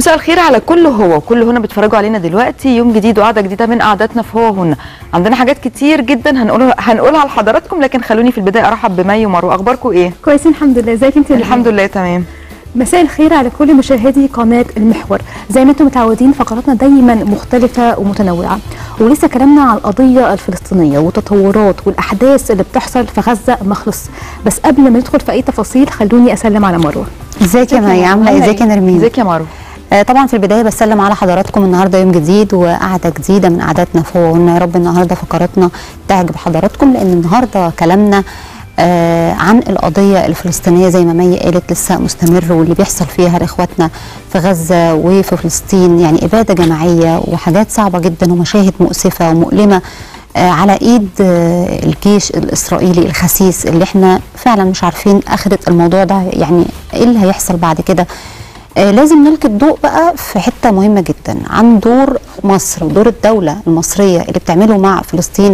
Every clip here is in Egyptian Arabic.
مساء الخير على كل هو وكل هنا بيتفرجوا علينا دلوقتي يوم جديد وقعده جديده من قعداتنا في هو هنا عندنا حاجات كتير جدا هنقولها هنقولها لحضراتكم لكن خلوني في البدايه ارحب بمي ومروه اخباركم ايه كويسين الحمد لله ازيك انت الحمد لله تمام مساء الخير على كل مشاهدي قناه المحور زي ما انتم متعودين فقراتنا دايما مختلفه ومتنوعه ولسه كلامنا عن القضيه الفلسطينيه والتطورات والاحداث اللي بتحصل في غزه ما خلص بس قبل ما ندخل في اي تفاصيل خلوني اسلم على مروه ازيك يا مي عامله ايه ازيك يا نرمين ازيك يا مروه آه طبعا في البدايه بسلم على حضراتكم النهارده يوم جديد وقعده جديده من قعداتنا فوق قلنا يا رب النهارده فقراتنا تعجب حضراتكم لان النهارده كلامنا آه عن القضيه الفلسطينيه زي ما مي قالت لسه مستمر واللي بيحصل فيها لاخواتنا في غزه وفي فلسطين يعني اباده جماعيه وحاجات صعبه جدا ومشاهد مؤسفه ومؤلمه آه على ايد آه الجيش الاسرائيلي الخسيس اللي احنا فعلا مش عارفين اخره الموضوع ده يعني ايه اللي هيحصل بعد كده آه لازم نلقي الضوء بقى في حته مهمه جدا عن دور مصر ودور الدوله المصريه اللي بتعمله مع فلسطين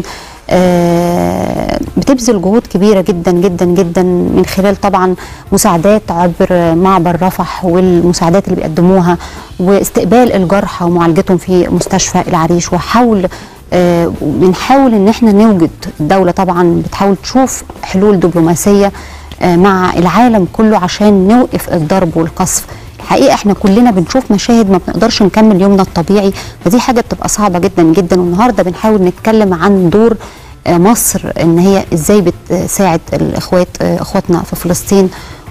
آه بتبذل جهود كبيره جدا جدا جدا من خلال طبعا مساعدات عبر معبر رفح والمساعدات اللي بيقدموها واستقبال الجرحى ومعالجتهم في مستشفى العريش وحول آه بنحاول ان احنا نوجد الدوله طبعا بتحاول تشوف حلول دبلوماسيه آه مع العالم كله عشان نوقف الضرب والقصف الحقيقه احنا كلنا بنشوف مشاهد ما بنقدرش نكمل يومنا الطبيعي فدي حاجه بتبقى صعبه جدا جدا والنهارده بنحاول نتكلم عن دور مصر ان هي ازاي بتساعد الاخوات اخواتنا في فلسطين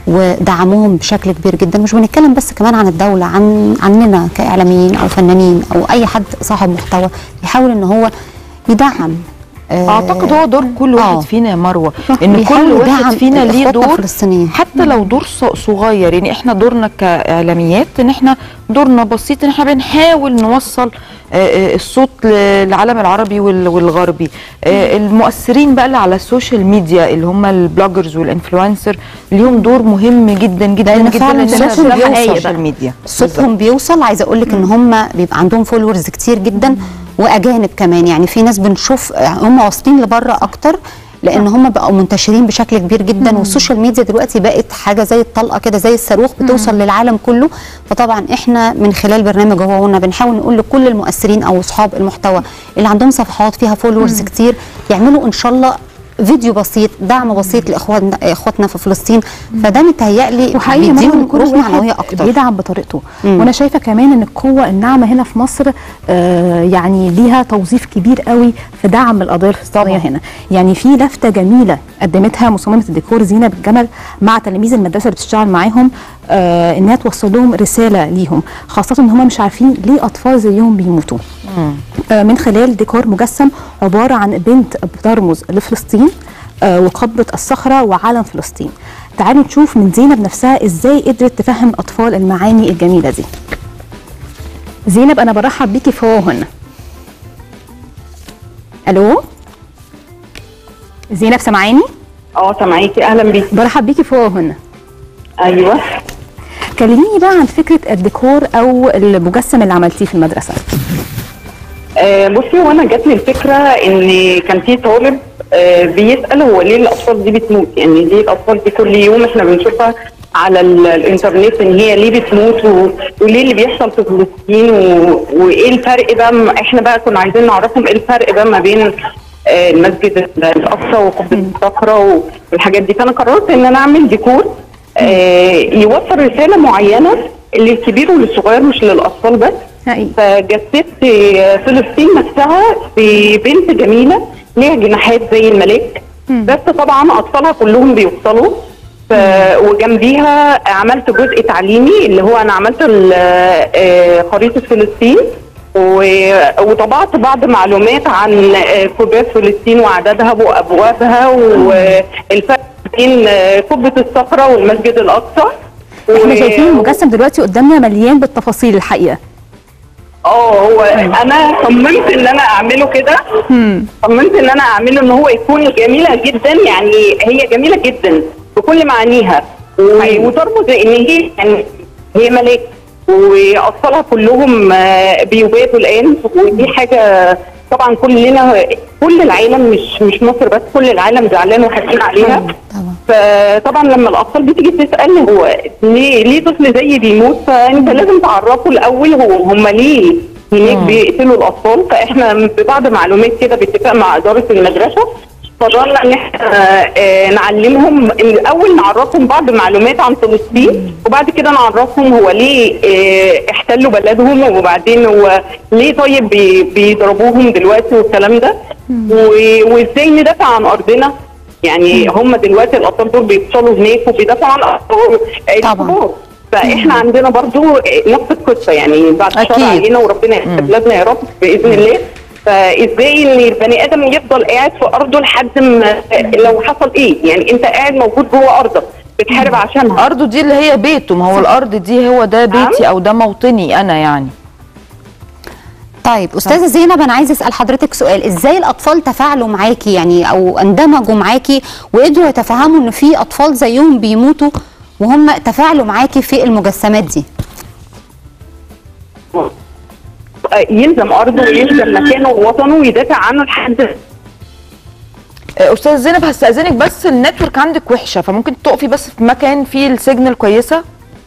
ودعمهم بشكل كبير جدا مش بنتكلم بس كمان عن الدوله عن عننا كاعلاميين او فنانين او اي حد صاحب محتوى يحاول ان هو يدعم اعتقد هو دور كل واحد آه. فينا يا مروه ان كل واحد فينا ليه دور فلسطينين. حتى لو دور صغير يعني احنا دورنا كاعلاميات ان احنا دورنا بسيط ان احنا بنحاول نوصل الصوت للعالم العربي والغربي المؤثرين بقى اللي على السوشيال ميديا اللي هم البلوجرز والانفلونسر ليهم دور مهم جدا جدا لأن جدا فعلا صوتهم بيوصل. السوشيال ميديا صوتهم بيوصل عايزه اقول لك ان هم بيبقى عندهم فولورز كتير جدا واجانب كمان يعني في ناس بنشوف هم واصلين لبره اكتر لان هم بقوا منتشرين بشكل كبير جدا مم. والسوشيال ميديا دلوقتي بقت حاجه زي الطلقه كده زي الصاروخ بتوصل مم. للعالم كله فطبعا احنا من خلال برنامج هو هنا بنحاول نقول لكل المؤثرين او اصحاب المحتوى اللي عندهم صفحات فيها فولورز كتير يعملوا ان شاء الله فيديو بسيط دعم بسيط لاخواتنا اخواتنا في فلسطين فده متهيألي وحقيقي بيديهم كل روح واحد معنويه اكتر بيدعم بطريقته مم. وانا شايفه كمان ان القوه الناعمه هنا في مصر آه يعني ليها توظيف كبير قوي في دعم القضيه الفلسطينيه هنا يعني في لفته جميله قدمتها مصممه الديكور زينب الجمل مع تلاميذ المدرسه اللي بتشتغل معاهم آه انها توصل لهم رساله ليهم خاصه ان هم مش عارفين ليه اطفال زيهم بيموتوا آه من خلال ديكور مجسم عباره عن بنت بترمز لفلسطين آه وقبة الصخرة وعلم فلسطين تعالوا نشوف من زينب نفسها ازاي قدرت تفهم الاطفال المعاني الجميله دي زينب انا برحب بيكي في هو هنا الو زينب سامعاني اه سامعاكي اهلا بيكي برحب بيكي في هو هنا ايوه كلميني بقى عن فكره الديكور او المجسم اللي عملتيه في المدرسه آه بصي وانا جات لي الفكره ان كان في طالب آه بيسال هو ليه الاطفال دي بتموت يعني ليه الاطفال دي كل يوم احنا بنشوفها على الانترنت ان هي ليه بتموت و... وليه اللي بيحصل في فلسطين و... وايه الفرق بقى احنا بقى كنا عايزين نعرفهم ايه الفرق بقى ما بين آه المسجد الاقصى وقبه الصخره والحاجات دي فانا قررت ان انا اعمل ديكور آه يوصل رساله معينه للكبير وللصغير مش للاطفال بس فجسدت فلسطين نفسها في بنت جميله ليها جناحات زي الملاك بس طبعا اطفالها كلهم بيوصلوا ف... وجنبيها عملت جزء تعليمي اللي هو انا عملت خريطه فلسطين و... وطبعت بعض معلومات عن قباب فلسطين وعددها وابوابها والفرق بين قبه الصخره والمسجد الاقصى احنا و... شايفين المجسم دلوقتي قدامنا مليان بالتفاصيل الحقيقه اه هو انا صممت ان انا اعمله كده صممت ان انا اعمله ان هو يكون جميله جدا يعني هي جميله جدا بكل معانيها وترمز ان هي يعني هي ملاك واطفالها كلهم بيباتوا الان ودي حاجه طبعا كلنا كل العالم مش مش مصر بس كل العالم زعلان وحزين عليها طبعا فطبعا لما الاطفال بتيجي تسال هو ليه ليه طفل زيي بيموت فانت لازم تعرفه الاول هو هم ليه هناك بيقتلوا الاطفال فاحنا ببعض معلومات كده باتفاق مع اداره المدرسه فضلنا ان احنا آه، نعلمهم إن الاول نعرفهم بعض معلومات عن فلسطين وبعد كده نعرفهم هو ليه آه، احتلوا بلدهم وبعدين هو ليه طيب بي- بيضربوهم دلوقتي والكلام ده و- وازاي ندافع عن ارضنا يعني هم دلوقتي الاطفال دول بيوصلوا هناك وبيدافعوا عن ارضهم الكبار. فاحنا عندنا برضو نفس القصه يعني بعد الشر أكيد. علينا وربنا يحفظ بلادنا يا رب باذن الله فازاي ان البني ادم يفضل قاعد في ارضه لحد ما لو حصل ايه يعني انت قاعد موجود جوه ارضك بتحارب عشانها ارضه دي اللي هي بيته ما هو الارض دي هو ده بيتي او ده موطني انا يعني طيب استاذه زينب انا عايزه اسال حضرتك سؤال ازاي الاطفال تفاعلوا معاكي يعني او اندمجوا معاكي وقدروا يتفهموا ان في اطفال زيهم بيموتوا وهم تفاعلوا معاكي في المجسمات دي يلزم ارضه ويلزم مكانه ووطنه ويدافع عنه لحد آه، استاذ زينب هستاذنك بس النتورك عندك وحشه فممكن تقفي بس في مكان فيه السيجنال كويسه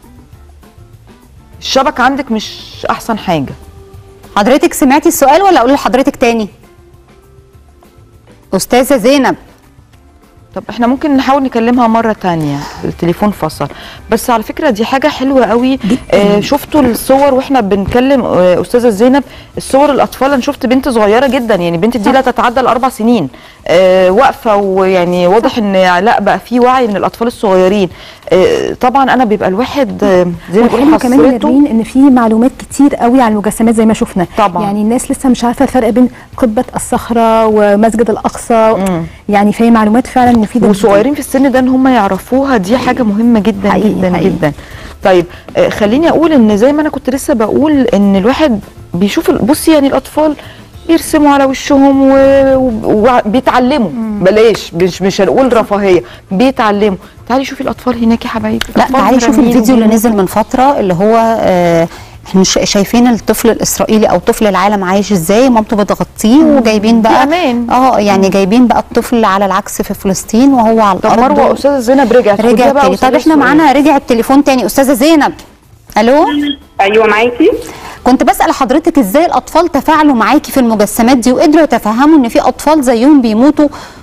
الشبكه عندك مش احسن حاجه حضرتك سمعتي السؤال ولا اقول لحضرتك تاني استاذه زينب طب احنا ممكن نحاول نكلمها مرة تانية التليفون فصل بس على فكرة دي حاجة حلوة قوي آه شفتوا الصور واحنا بنكلم آه استاذة زينب الصور الاطفال انا شفت بنت صغيرة جدا يعني البنت دي لا تتعدى الاربع سنين آه واقفة ويعني واضح ان لا بقى في وعي من الاطفال الصغيرين آه طبعا انا بيبقى الواحد آه زي ما بقول والحلو كمان يا حصرته نرمين ان في معلومات كتير قوي عن المجسمات زي ما شفنا طبعا. يعني الناس لسه مش عارفه الفرق بين قبه الصخره ومسجد الاقصى يعني فهي معلومات فعلا مفيده جداً. وصغيرين في السن ده ان هم يعرفوها دي حاجه مهمه جدا حقيقي، جدا حقيقي. جدا طيب آه، خليني اقول ان زي ما انا كنت لسه بقول ان الواحد بيشوف ال- بصي يعني الاطفال بيرسموا على وشهم وبيتعلموا بلاش مش مش هنقول رفاهيه بيتعلموا تعالي شوفي الاطفال هناك يا حبايبي لا الأطفال تعالي شوفي مرميين الفيديو اللي وبيموتوا. نزل من فتره اللي هو آه، احنا مش شايفين الطفل الاسرائيلي او طفل العالم عايش ازاي مامته بتغطيه وجايبين بقى أمان. اه يعني جايبين بقى الطفل على العكس في فلسطين وهو على طب الارض مروه استاذه زينب رجعت خديها رجع بقى تاني واسألي طب احنا السؤال. معانا رجع التليفون تاني استاذه زينب الو ايوه معاكي كنت بسال حضرتك ازاي الاطفال تفاعلوا معاكي في المجسمات دي وقدروا يتفهموا ان في اطفال زيهم بيموتوا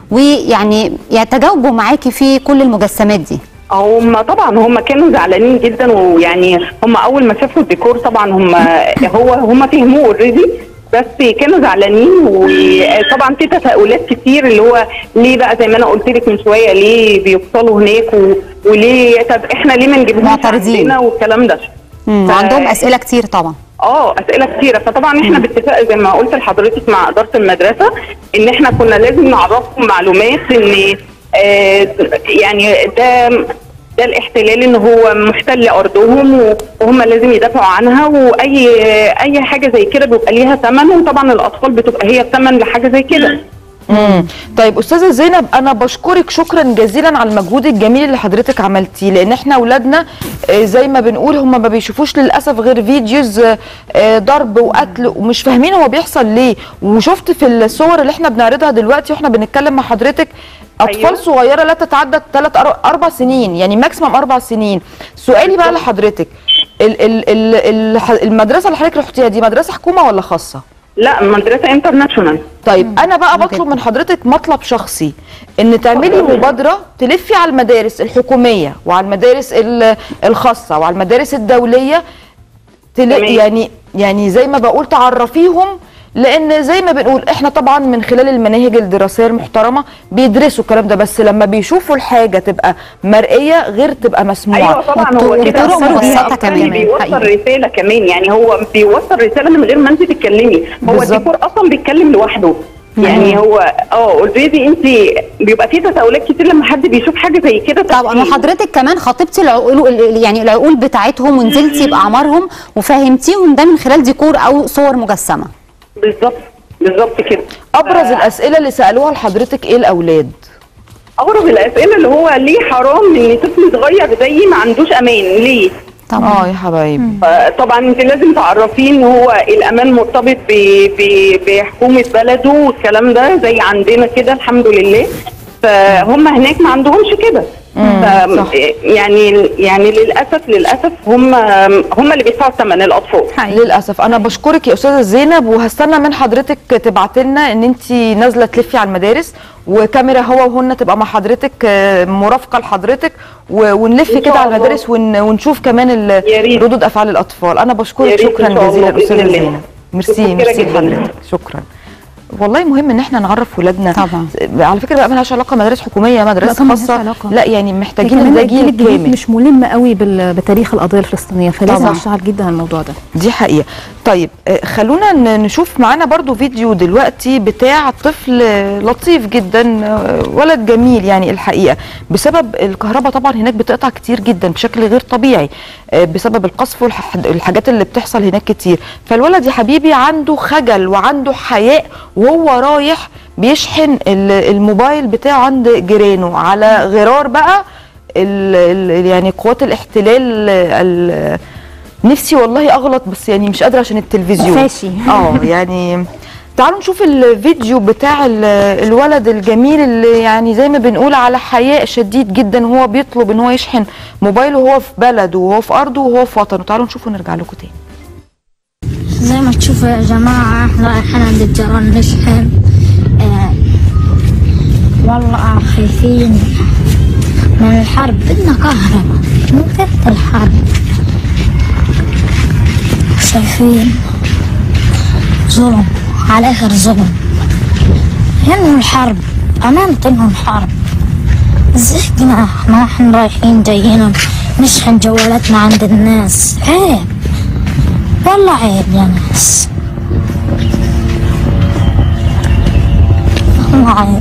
ويعني يتجاوبوا معاكي في كل المجسمات دي هم طبعا هم كانوا زعلانين جدا ويعني هم اول ما شافوا الديكور طبعا هم هو هم فهموه اوريدي بس كانوا زعلانين وطبعا في تساؤلات كتير اللي هو ليه بقى زي ما انا قلت لك من شويه ليه بيوصلوا هناك و... وليه طب احنا ليه ما نجيبهمش معترضين. عندنا والكلام ده مم. ف- وعندهم اسئله كتير طبعا اه اسئله كتيره فطبعا احنا باتفاق زي ما قلت لحضرتك مع اداره المدرسه ان احنا كنا لازم نعرفهم معلومات ان آه يعني ده ده الاحتلال ان هو محتل ارضهم و- وهم لازم يدافعوا عنها واي اي حاجه زي كده بيبقى ليها ثمن وطبعا الاطفال بتبقى هي الثمن لحاجه زي كده مم. طيب استاذه زينب انا بشكرك شكرا جزيلا على المجهود الجميل اللي حضرتك عملتيه لان احنا اولادنا آه، زي ما بنقول هم ما بيشوفوش للاسف غير فيديوز آه، آه، ضرب وقتل ومش فاهمين هو بيحصل ليه وشفت في الصور اللي احنا بنعرضها دلوقتي واحنا بنتكلم مع حضرتك اطفال أيوة. صغيره لا تتعدى 3 اربع سنين يعني ماكسيمم اربع سنين سؤالي بقى لحضرتك ال ال ال ال المدرسه اللي حضرتك رحتيها دي مدرسه حكومه ولا خاصه لا مدرسه انترناشونال طيب انا بقى بطلب من حضرتك مطلب شخصي ان تعملي مبادره تلفي على المدارس الحكوميه وعلى المدارس ال- الخاصه وعلى المدارس الدوليه تل... تمام. يعني يعني زي ما بقول تعرفيهم لان زي ما بنقول احنا طبعا من خلال المناهج الدراسيه المحترمه بيدرسوا الكلام ده بس لما بيشوفوا الحاجه تبقى مرئيه غير تبقى مسموعه ايوه طبعا هو وبت- كده وبطرق هو مبسطة أصلاً كمان، بيوصل حقيقي. رساله كمان يعني هو بيوصل رساله من غير ما انت تتكلمي هو بالظبط. الديكور اصلا بيتكلم لوحده يعني هو اه اوريدي انت بيبقى في تساؤلات كتير لما حد بيشوف حاجه زي كده طبعا تفكير. وحضرتك كمان خاطبتي العقول يعني العقول بتاعتهم ونزلتي باعمارهم وفهمتيهم ده من خلال ديكور او صور مجسمه بالظبط بالظبط كده ابرز ف- الاسئله اللي سالوها لحضرتك ايه الاولاد اغرب الاسئله اللي هو ليه حرام ان طفل صغير زيي ما عندوش امان ليه طبعا اه يا حبايبي طبعا انت لازم تعرفيه ان هو الامان مرتبط ب- ب- بحكومه بلده والكلام ده زي عندنا كده الحمد لله فهم هناك ما عندهمش كده ف- صح. يعني يعني للاسف للاسف هم هم اللي بيدفعوا ثمن الاطفال للاسف انا بشكرك يا استاذه زينب وهستنى من حضرتك تبعت لنا ان انت نازله تلفي على المدارس وكاميرا هو وهن تبقى مع حضرتك آه، مرافقه لحضرتك و- ونلف إن كده شاء على الله. المدارس ون- ونشوف كمان ال- يا ريت. ردود افعال الاطفال انا يا بشكرك ريت شكرا إن شاء الله جزيلا بإذن استاذه الله. زينب ميرسي متشكرة ميرسي جداً. لحضرتك شكرا والله مهم ان احنا نعرف ولادنا طبعا. على فكره بقى ملهاش علاقه مدارس حكوميه مدارس طبعاً ملهاش خاصه علاقة. لا يعني محتاجين كمان ان ده الجيل جيل الجديد كامل مش ملم قوي بال- بتاريخ القضيه الفلسطينيه فلازم طبعاً. نشتغل جدا على الموضوع ده دي حقيقة طيب آه، خلونا ن- نشوف معانا برضو فيديو دلوقتي بتاع طفل آه، لطيف جدا آه، ولد جميل يعني الحقيقة بسبب الكهرباء طبعا هناك بتقطع كتير جدا بشكل غير طبيعي آه، بسبب القصف والحاجات اللي بتحصل هناك كتير فالولد يا حبيبي عنده خجل وعنده حياء وهو رايح بيشحن ال- الموبايل بتاعه عند جيرانه على غرار بقى ال ال يعني قوات الاحتلال ال- نفسي والله اغلط بس يعني مش قادره عشان التلفزيون فاشي. اه يعني تعالوا نشوف الفيديو بتاع ال- الولد الجميل اللي يعني زي ما بنقول على حياء شديد جدا وهو بيطلب ان هو يشحن موبايله وهو في بلده وهو في ارضه وهو في وطنه تعالوا نشوف ونرجع لكم تاني زي ما تشوفوا يا جماعة احنا رايحين عند الجيران نشحن اه والله خايفين من الحرب بدنا كهرباء نوقف الحرب شايفين ظلم على آخر ظلم ينهوا الحرب أمانة تنهوا الحرب زهقنا احنا احنا رايحين جايين نشحن جوالاتنا عند الناس عيب والله عيب يا ناس والله عيب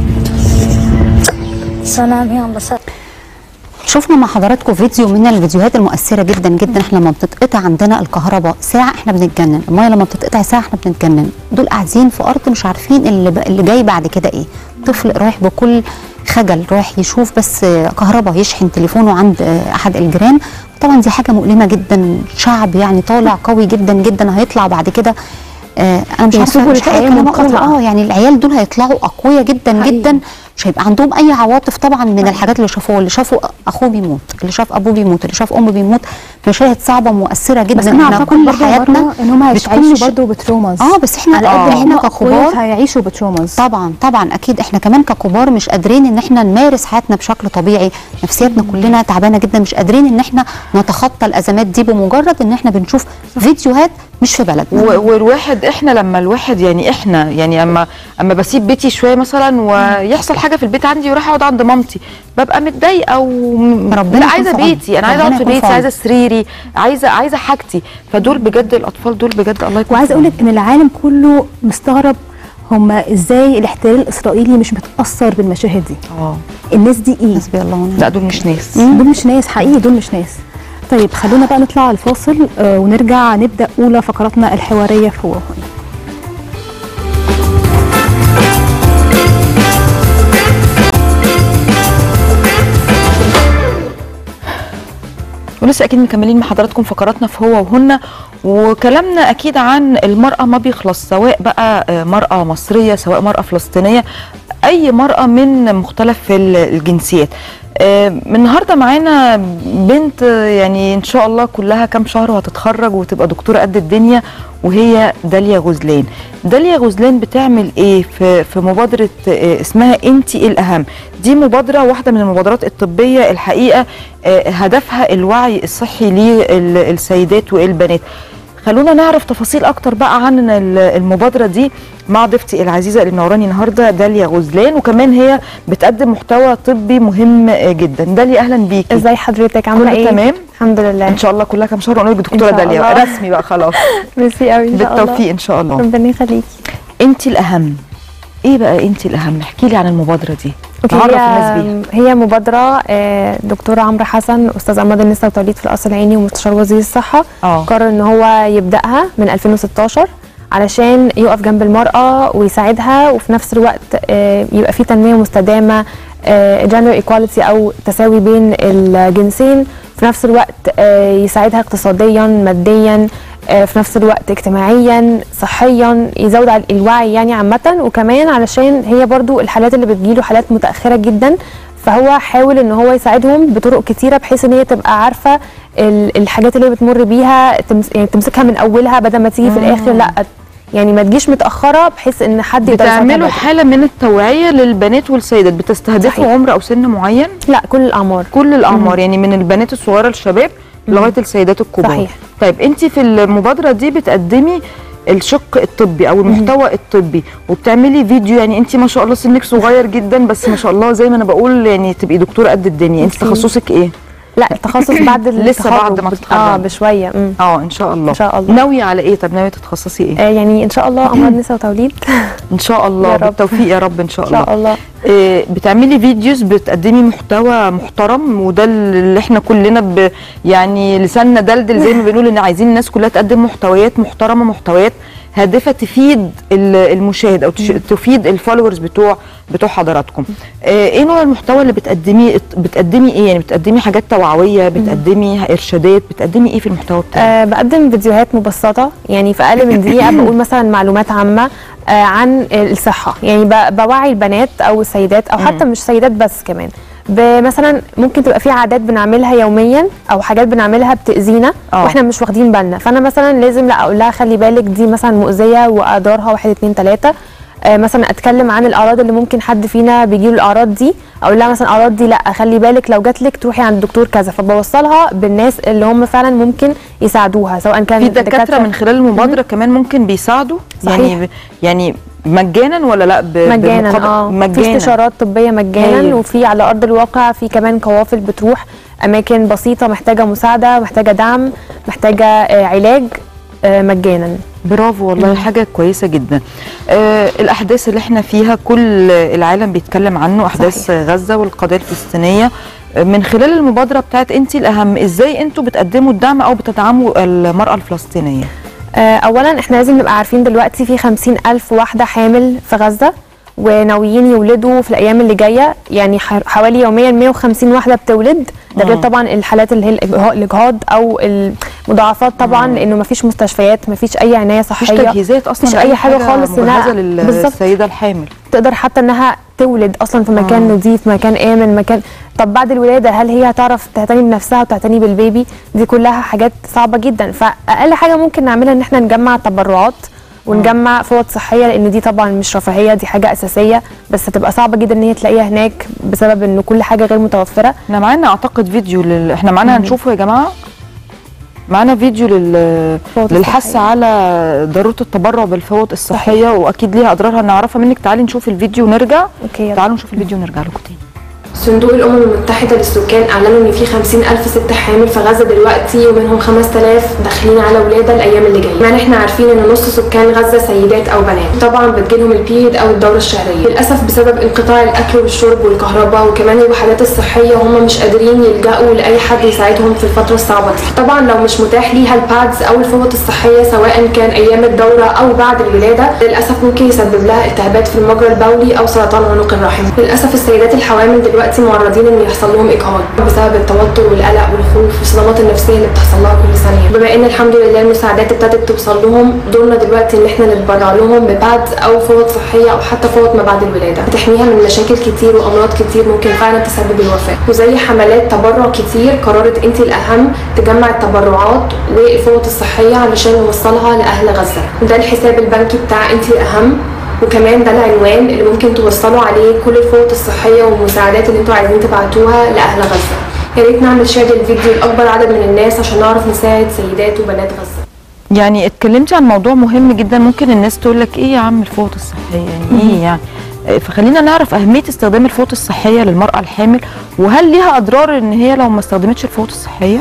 سلام يلا سلام شفنا مع حضراتكم فيديو من الفيديوهات المؤثره جدا جدا احنا لما بتتقطع عندنا الكهرباء ساعه احنا بنتجنن الميه لما بتتقطع ساعه احنا بنتجنن دول قاعدين في ارض مش عارفين اللي, ب... اللي جاي بعد كده ايه طفل رايح بكل خجل رايح يشوف بس آه، كهرباء يشحن تليفونه عند آه، احد الجيران طبعا دي حاجه مؤلمه جدا شعب يعني طالع قوي جدا جدا هيطلع بعد كده آه انا مش عارفه يسيبوا مش لاقي الحياة كلام أقوله. منقطعة. اه يعني العيال دول هيطلعوا اقوياء جدا حقيقي. جدا مش هيبقى عندهم اي عواطف طبعا من الحاجات اللي شافوها اللي شافوا اخوه بيموت اللي شاف ابوه بيموت اللي شاف امه بيموت مشاهد صعبه مؤثره جدا بس انا إحنا اعتقد كل برضه حياتنا مرة ان هم بتكون هيعيشوا مش- برضه بتروماز اه بس احنا على قد ما احنا هم ككبار أقوياء هيعيشوا بتروماز طبعا طبعا اكيد احنا كمان ككبار مش قادرين ان احنا نمارس حياتنا بشكل طبيعي نفسياتنا كلنا تعبانه جدا مش قادرين ان احنا نتخطى الازمات دي بمجرد ان احنا بنشوف فيديوهات مش في بلدنا و- والواحد احنا لما الواحد يعني احنا يعني اما اما بسيب بيتي شويه مثلا ويحصل حاجه في البيت عندي وراح اقعد عند مامتي ببقى متضايقه و ربنا لا يكون عايزه في عونك. بيتي انا عايزه ربنا اقعد في يكون في بيتي عايزه عونك. سريري عايزه عايزه حاجتي فدول بجد الاطفال دول بجد الله يكون وعايزه في اقول لك ان العالم كله مستغرب هم ازاي الاحتلال الاسرائيلي مش متاثر بالمشاهد دي اه الناس دي ايه حسبي الله ونعم لا دول مش ناس دول مش ناس حقيقي دول مش ناس طيب خلونا بقى نطلع على الفاصل آه ونرجع نبدا اولى فقراتنا الحواريه في هو هنا ولسه اكيد مكملين مع حضراتكم فقراتنا في هو وهن وكلامنا اكيد عن المراه ما بيخلص سواء بقى آه، مراه مصريه سواء مراه فلسطينيه اي مراه من مختلف ال- الجنسيات آه، من النهارده معانا بنت آه، يعني ان شاء الله كلها كام شهر وهتتخرج وتبقى دكتوره قد الدنيا وهي داليا غزلان داليا غزلان بتعمل ايه في في مبادره آه، اسمها انتي الاهم دي مبادره واحده من المبادرات الطبيه الحقيقه آه، هدفها الوعي الصحي للسيدات والبنات خلونا نعرف تفاصيل اكتر بقى عن ال- المبادره دي مع ضيفتي العزيزه اللي منوراني النهارده داليا غزلان وكمان هي بتقدم محتوى طبي مهم آه، جدا داليا اهلا بيكي ازاي حضرتك عامله كله ايه تمام؟ الحمد لله ان شاء الله كلها كام شهر ونقول دكتوره إن شاء داليا الله. رسمي بقى خلاص ميرسي قوي ان شاء الله بالتوفيق ان شاء الله ربنا يخليكي انت الاهم ايه بقى انت الاهم احكي لي عن المبادره دي اوكي نعرف الناس بيها هي هي مبادره آه، دكتور عمرو حسن استاذ امراض النساء والتوليد في القصر العيني ومستشار وزير الصحه اه قرر ان هو يبداها من 2016 علشان يقف جنب المراه ويساعدها وفي نفس الوقت آه، يبقى في تنميه مستدامه جندر ايكواليتي او تساوي بين الجنسين في نفس الوقت آه، يساعدها اقتصاديا ماديا آه، في نفس الوقت اجتماعيا صحيا يزود على الوعي يعني عامه وكمان علشان هي برضو الحالات اللي بتجيله حالات متاخره جدا فهو حاول ان هو يساعدهم بطرق كتيره بحيث ان هي تبقى عارفه ال- الحاجات اللي هي بتمر بيها تمس يعني تمسكها من اولها بدل ما تيجي في الاخر لا يعني ما تجيش متاخره بحيث ان حد يقدر يساعدها بتعملوا بدري. حاله من التوعيه للبنات والسيدات بتستهدفوا صحيح. عمر او سن معين لا كل الاعمار كل الاعمار يعني من البنات الصغيره للشباب لغايه السيدات الكبار صحيح. طيب انت في المبادره دي بتقدمي الشق الطبي او المحتوى الطبي وبتعملي فيديو يعني انت ما شاء الله سنك صغير جدا بس ما شاء الله زي ما انا بقول يعني تبقي دكتوره قد الدنيا انت ميرسي. تخصصك ايه لا التخصص بعد لسه بعد التخرج ما بت- تتخرجي. اه بشويه مم. اه ان شاء الله إن شاء الله. ناويه على ايه طب ناويه تتخصصي ايه آه يعني ان شاء الله امراض نساء وتوليد ان شاء الله يا رب. بالتوفيق يا رب ان شاء ان الله شاء الله آه، بتعملي فيديوز بتقدمي محتوى محترم وده اللي احنا كلنا ب يعني لساننا دلدل زي ما بنقول ان عايزين الناس كلها تقدم محتويات محترمه محتويات هادفه تفيد ال- المشاهد او تش- تفيد الفولورز بتوع بتوع حضراتكم آه، ايه نوع المحتوى اللي بتقدميه بتقدمي ايه يعني بتقدمي حاجات توعويه بتقدمي ارشادات بتقدمي ايه في المحتوى بتاعك آه بقدم فيديوهات مبسطة يعني في أقل من دقيقة بقول مثلا معلومات عامة آه عن الصحة يعني ب- بوعي البنات أو السيدات أو حتى مش سيدات بس كمان مثلا ممكن تبقى في عادات بنعملها يوميا او حاجات بنعملها بتاذينا آه. واحنا مش واخدين بالنا فانا مثلا لازم لا اقول لها خلي بالك دي مثلا مؤذيه واضرارها واحد اتنين تلاته آه، مثلا اتكلم عن الاعراض اللي ممكن حد فينا بيجيله الاعراض دي اقول لها مثلا الاعراض دي لا خلي بالك لو جات لك تروحي عند الدكتور كذا فبوصلها بالناس اللي هم فعلا ممكن يساعدوها سواء كان في دكاتره من خلال المبادره كمان ممكن بيساعدوا صحيح. يعني يعني مجانا ولا لا ب- مجانا بمقابل- اه في مجانا استشارات طبيه مجانا هايل. وفي على ارض الواقع في كمان قوافل بتروح اماكن بسيطه محتاجه مساعده محتاجه دعم محتاجه آه، علاج آه، مجانا برافو والله حاجه كويسه جدا آه الاحداث اللي احنا فيها كل العالم بيتكلم عنه احداث صحيح. غزه والقضيه الفلسطينيه آه، من خلال المبادره بتاعت انت الاهم ازاي انتوا بتقدموا الدعم او بتدعموا المراه الفلسطينيه آه، اولا احنا لازم نبقى عارفين دلوقتي في خمسين الف واحده حامل في غزه وناويين يولدوا في الايام اللي جايه يعني ح- حوالي يوميا 150 واحده بتولد ده غير طبعا الحالات اللي هي الإجه- الاجهاض او المضاعفات طبعا لانه ما فيش مستشفيات ما فيش اي عنايه مفيش صحيه تجهيزات اصلا مفيش اي حاجه خالص مجهزه إنها- بالظبط. للسيده الحامل تقدر حتى انها تولد اصلا في مكان آه. نظيف مكان امن مكان طب بعد الولاده هل هي هتعرف تعتني بنفسها وتعتني بالبيبي دي كلها حاجات صعبه جدا فاقل حاجه ممكن نعملها ان احنا نجمع تبرعات ونجمع فوط صحيه لان دي طبعا مش رفاهيه دي حاجه اساسيه بس هتبقى صعبه جدا ان هي تلاقيها هناك بسبب ان كل حاجه غير متوفره احنا معانا اعتقد فيديو لل... احنا معانا هنشوفه يا جماعه معانا فيديو لل... فوط للحث الصحية. على ضروره التبرع بالفوط الصحيه واكيد ليها اضرارها نعرفها منك تعالي نشوف الفيديو ونرجع اوكي يلا. تعالوا نشوف الفيديو ونرجع لكم تاني صندوق الأمم المتحدة للسكان أعلنوا إن في 50 ألف ست حامل في غزة دلوقتي ومنهم 5000 داخلين على ولادة الأيام اللي جاية، يعني إحنا عارفين إن نص سكان غزة سيدات أو بنات، طبعًا بتجيلهم البيريد أو الدورة الشهرية، للأسف بسبب انقطاع الأكل والشرب والكهرباء وكمان الوحدات الصحية هم مش قادرين يلجأوا لأي حد يساعدهم في الفترة الصعبة دي، طبعًا لو مش متاح ليها البادز أو الفوط الصحية سواء كان أيام الدورة أو بعد الولادة، للأسف ممكن يسبب لها التهابات في المجرى البولي أو سرطان عنق الرحم، للأسف السيدات الحوامل دلوقتي معرضين إن يحصل لهم إجهاض بسبب التوتر والقلق والخوف والصدمات النفسية اللي بتحصل لها كل ثانية، بما إن الحمد لله المساعدات ابتدت توصل لهم دورنا دلوقتي إن إحنا نتبرع لهم ببادز أو فوط صحية أو حتى فوط ما بعد الولادة، بتحميها من مشاكل كتير وأمراض كتير ممكن فعلا تسبب الوفاة، وزي حملات تبرع كتير قررت أنت الأهم تجمع التبرعات والفوط الصحية علشان نوصلها لأهل غزة، وده الحساب البنكي بتاع أنت الأهم وكمان ده العنوان اللي ممكن توصلوا عليه كل الفوط الصحيه والمساعدات اللي انتوا عايزين تبعتوها لاهل غزه يا ريت نعمل شير للفيديو لاكبر عدد من الناس عشان نعرف نساعد سيدات وبنات غزه يعني اتكلمتي عن موضوع مهم جدا ممكن الناس تقول لك ايه يا عم الفوط الصحيه يعني ايه يعني آه، فخلينا نعرف اهميه استخدام الفوط الصحيه للمراه الحامل وهل ليها اضرار ان هي لو ما استخدمتش الفوط الصحيه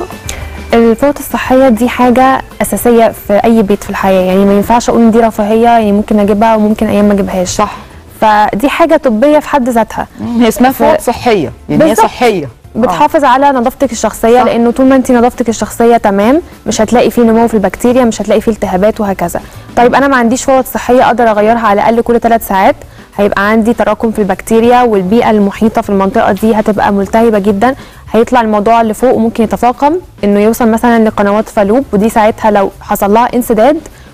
الفوط الصحيه دي حاجه اساسيه في اي بيت في الحياه يعني ما ينفعش اقول ان دي رفاهيه يعني ممكن اجيبها وممكن ايام ما اجيبهاش صح فدي حاجه طبيه في حد ذاتها هي اسمها ف- فوط صحيه يعني هي بالظبط. صحيه بتحافظ على نظافتك الشخصيه صح. لانه طول ما انت نظافتك الشخصيه تمام مش هتلاقي فيه نمو في البكتيريا مش هتلاقي فيه التهابات وهكذا طيب انا ما عنديش فوط صحيه اقدر اغيرها على الاقل كل ثلاث ساعات هيبقى عندي تراكم في البكتيريا والبيئه المحيطه في المنطقه دي هتبقى ملتهبه جدا هيطلع الموضوع اللي فوق وممكن يتفاقم انه يوصل مثلا لقنوات فالوب ودي ساعتها لو حصل لها انسداد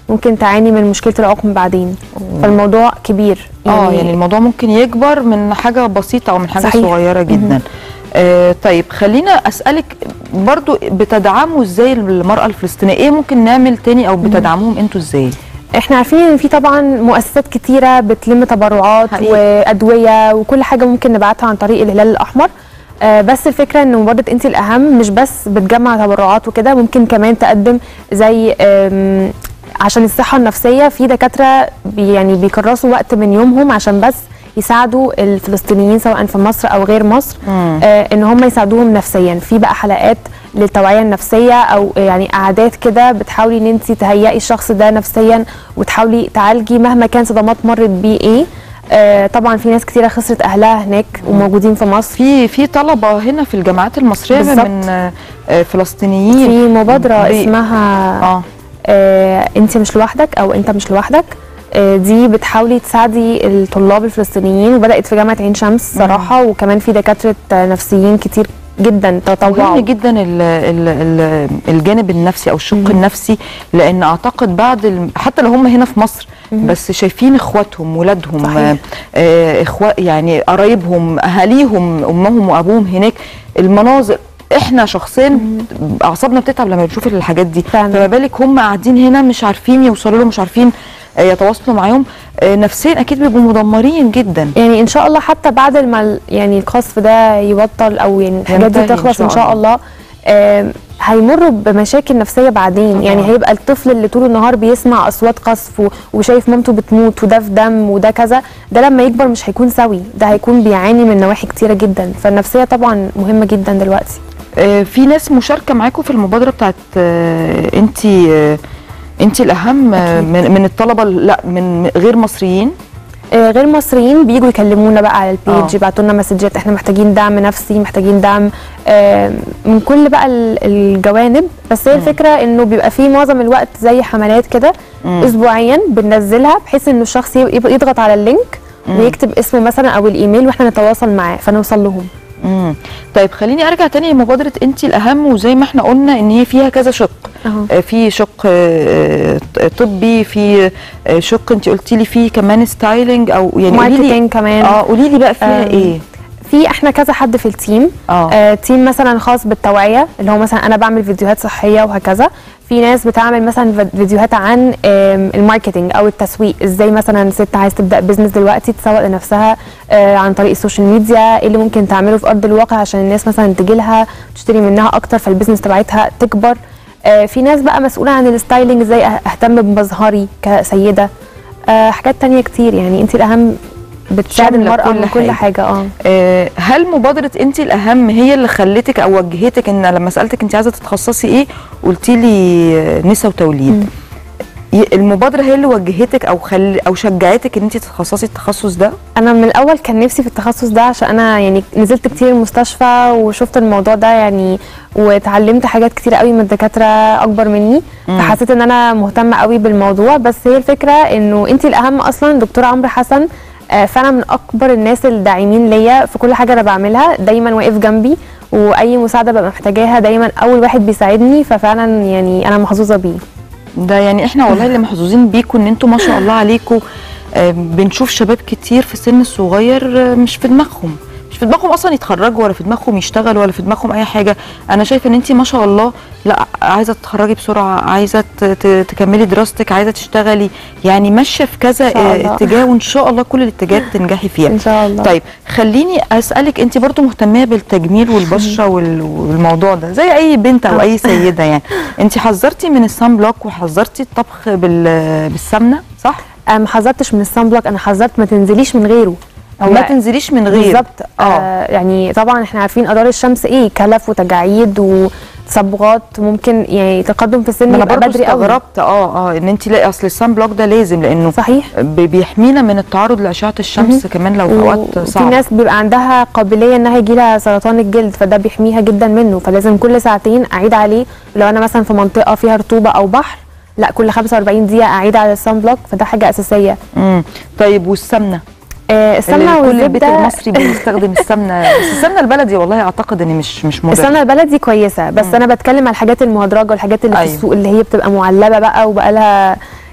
ممكن تعاني من مشكله العقم بعدين فالموضوع كبير اه يعني الموضوع ممكن يكبر من حاجه بسيطه او من حاجه صحيح. صغيره جدا آه طيب خلينا اسالك برضو بتدعموا ازاي المراه الفلسطينيه ايه ممكن نعمل تاني او بتدعموهم انتوا ازاي احنا عارفين ان في طبعا مؤسسات كتيره بتلم تبرعات حقيقي. وادويه وكل حاجه ممكن نبعتها عن طريق الهلال الاحمر آه، بس الفكره ان مبادره انت الاهم مش بس بتجمع تبرعات وكده ممكن كمان تقدم زي آم، عشان الصحه النفسيه في دكاتره بي يعني بيكرسوا وقت من يومهم عشان بس يساعدوا الفلسطينيين سواء في مصر او غير مصر آه ان هم يساعدوهم نفسيا في بقى حلقات للتوعيه النفسيه او يعني قعدات كده بتحاولي ان انت تهيئي الشخص ده نفسيا وتحاولي تعالجي مهما كان صدمات مرت بيه ايه آه طبعا في ناس كتيره خسرت اهلها هناك وموجودين في مصر في في طلبه هنا في الجامعات المصريه بالظبط. من آه، آه، فلسطينيين في مبادره بي- اسمها اه آه انت مش لوحدك او انت مش لوحدك آه دي بتحاولي تساعدي الطلاب الفلسطينيين وبدات في جامعه عين شمس صراحه وكمان في دكاتره آه، نفسيين كتير جدا تطوعوا مهم جدا ال ال ال الجانب النفسي او الشق النفسي لان اعتقد بعد الم- حتى لو هم هنا في مصر بس شايفين اخواتهم ولادهم صحيح. آه، آه، اخوات يعني قرايبهم اهاليهم امهم وابوهم هناك المناظر احنا شخصيا اعصابنا بتتعب لما بنشوف الحاجات دي فعلا. فما بالك هم قاعدين هنا مش عارفين يوصلوا له مش عارفين آه، يتواصلوا معاهم آه، نفسيا اكيد بيبقوا مدمرين جدا يعني ان شاء الله حتى بعد ما ال- يعني القصف ده يبطل او يعني الحاجات دي ينتهي إن تخلص شاء ان شاء الله آم، هيمروا بمشاكل نفسيه بعدين طبعاً. يعني هيبقى الطفل اللي طول النهار بيسمع اصوات قصف و- وشايف مامته بتموت وده في دم وده كذا ده لما يكبر مش هيكون سوي ده هيكون بيعاني من نواحي كتيره جدا فالنفسيه طبعا مهمه جدا دلوقتي آه، في ناس مشاركه معاكم في المبادره بتاعت انت انت الاهم آه، من من الطلبه ال- لا من غير مصريين آه، غير مصريين بيجوا يكلمونا بقى على البيج آه. يبعتوا لنا مسجات احنا محتاجين دعم نفسي محتاجين دعم آه، من كل بقى ال- الجوانب بس هي الفكره انه بيبقى فيه معظم الوقت زي حملات كده اسبوعيا بننزلها بحيث انه الشخص يب- يبقى يضغط على اللينك ويكتب اسمه مثلا او الايميل واحنا نتواصل معاه فنوصل لهم مم. طيب خليني ارجع تاني لمبادره انت الاهم وزي ما احنا قلنا ان هي فيها كذا شق أهو. آه، في شق آه، طبي في آه، شق انت قلتي لي فيه كمان ستايلينج او يعني قولي لي ماركتينج كمان اه قولي لي بقى فيها آم، ايه في احنا كذا حد في التيم آه. آه تيم مثلا خاص بالتوعيه اللي هو مثلا انا بعمل فيديوهات صحيه وهكذا في ناس بتعمل مثلا فيد- فيديوهات عن آم، الماركتينج او التسويق ازاي مثلا ست عايز تبدا بزنس دلوقتي تسوق لنفسها آه عن طريق السوشيال ميديا ايه اللي ممكن تعمله في ارض الواقع عشان الناس مثلا تجي لها تشتري منها اكتر فالبزنس تبعتها تكبر آه في ناس بقى مسؤوله عن الستايلينج ازاي أه- اهتم بمظهري كسيده آه حاجات تانية كتير يعني انت الاهم بتساعد شاملة المرأة كل من كل حاجة. حاجة اه آه، هل مبادره انت الاهم هي اللي خلتك او وجهتك ان لما سالتك انت عايزه تتخصصي ايه قلتي لي آه، نساء وتوليد ي- المبادره هي اللي وجهتك او خل او شجعتك ان انت تتخصصي التخصص ده انا من الاول كان نفسي في التخصص ده عشان انا يعني نزلت كتير المستشفى وشفت الموضوع ده يعني واتعلمت حاجات كتير قوي من دكاتره اكبر مني فحسيت ان انا مهتمه قوي بالموضوع بس هي الفكره انه انت الاهم اصلا دكتور عمرو حسن آه، فانا من اكبر الناس الداعمين ليا في كل حاجه انا بعملها دايما واقف جنبي واي مساعده ببقى محتاجاها دايما اول واحد بيساعدني ففعلا يعني انا محظوظه بيه ده يعني احنا والله اللي محظوظين بيكم ان انتوا ما شاء الله عليكم آه، بنشوف شباب كتير في السن الصغير آه، مش في دماغهم مش في دماغهم اصلا يتخرجوا ولا في دماغهم يشتغلوا ولا في دماغهم اي حاجه انا شايفه ان انت ما شاء الله لا عايزه تتخرجي بسرعه عايزه ت- ت- تكملي دراستك عايزه تشتغلي يعني ماشيه في كذا إن شاء آه، الله. اتجاه وان شاء الله كل الاتجاهات تنجحي فيها ان شاء الله طيب خليني اسالك انت برضو مهتميه بالتجميل والبشره وال- والموضوع ده زي اي بنت او اي سيده يعني انت حذرتي من السان بلوك وحذرتي الطبخ بال- بالسمنه صح انا ما حذرتش من الصن بلوك انا حذرت ما تنزليش من غيره او ما تنزليش من غير بالظبط آه يعني طبعا احنا عارفين اضرار الشمس ايه كلف وتجاعيد وتصبغات ممكن يعني تقدم في السن ما انا يبقى برضه بدري قوي استغربت اه اه ان انت لا اصل السان بلوك ده لازم لانه صحيح بي- بيحمينا من التعرض لاشعه الشمس كمان لو في اوقات وفي صعبه ناس بيبقى عندها قابليه انها يجي لها سرطان الجلد فده بيحميها جدا منه فلازم كل ساعتين اعيد عليه لو انا مثلا في منطقه فيها رطوبه او بحر لا كل 45 دقيقه اعيد على الصن بلوك فده حاجه اساسيه امم طيب والسمنه آه السمنه اللي كل البيت والزبده المصري بيستخدم السمنه بس السمنه البلدي والله اعتقد ان مش مش مضره السمنه البلدي كويسه بس انا بتكلم على الحاجات المهدرجه والحاجات اللي أيوة. في السوق اللي هي بتبقى معلبه بقى وبقى لها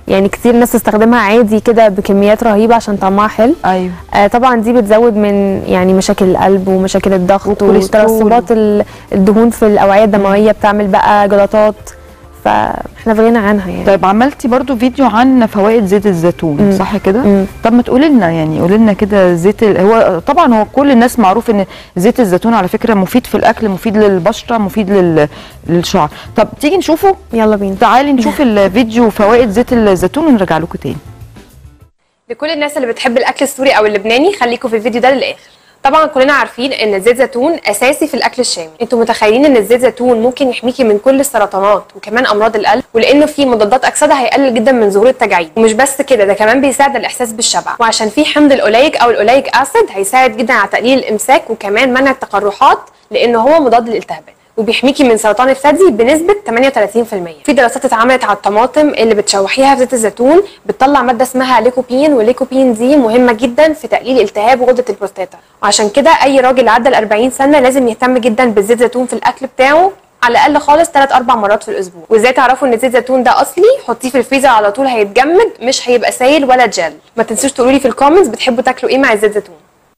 يعني كتير ناس تستخدمها عادي كده بكميات رهيبه عشان طعمها حلو ايوه آه طبعا دي بتزود من يعني مشاكل القلب ومشاكل الضغط والكوليسترول. وترسبات ال- الدهون في الاوعيه الدمويه بتعمل بقى جلطات فاحنا في غنى عنها يعني طيب عملتي برضو فيديو عن فوائد زيت الزيتون مم. صح كده مم. طب ما تقولي لنا يعني قولي لنا كده زيت ال... هو طبعا هو كل الناس معروف ان زيت الزيتون على فكره مفيد في الاكل مفيد للبشره مفيد لل... للشعر طب تيجي نشوفه يلا بينا تعالي نشوف الفيديو فوائد زيت الزيتون ونرجع لكم تاني لكل الناس اللي بتحب الاكل السوري او اللبناني خليكم في الفيديو ده للاخر طبعا كلنا عارفين ان زيت زيتون اساسي في الاكل الشامي انتوا متخيلين ان الزيت زيتون ممكن يحميكي من كل السرطانات وكمان امراض القلب ولانه فيه مضادات اكسده هيقلل جدا من ظهور التجاعيد ومش بس كده ده كمان بيساعد على الاحساس بالشبع وعشان فيه حمض الاوليك او الاوليك اسيد هيساعد جدا على تقليل الامساك وكمان منع التقرحات لانه هو مضاد للالتهابات وبيحميكي من سرطان الثدي بنسبه 38% في دراسات اتعملت على الطماطم اللي بتشوحيها في زيت الزيتون بتطلع ماده اسمها ليكوبين والليكوبين دي مهمه جدا في تقليل التهاب غده البروستاتا وعشان كده اي راجل عدى ال 40 سنه لازم يهتم جدا بالزيت زيتون في الاكل بتاعه على الاقل خالص 3 4 مرات في الاسبوع وازاي تعرفوا ان زيت زيتون ده اصلي حطيه في الفريزر على طول هيتجمد مش هيبقى سايل ولا جل ما تنسوش تقولوا لي في الكومنتس بتحبوا تاكلوا ايه مع الزيت زيتون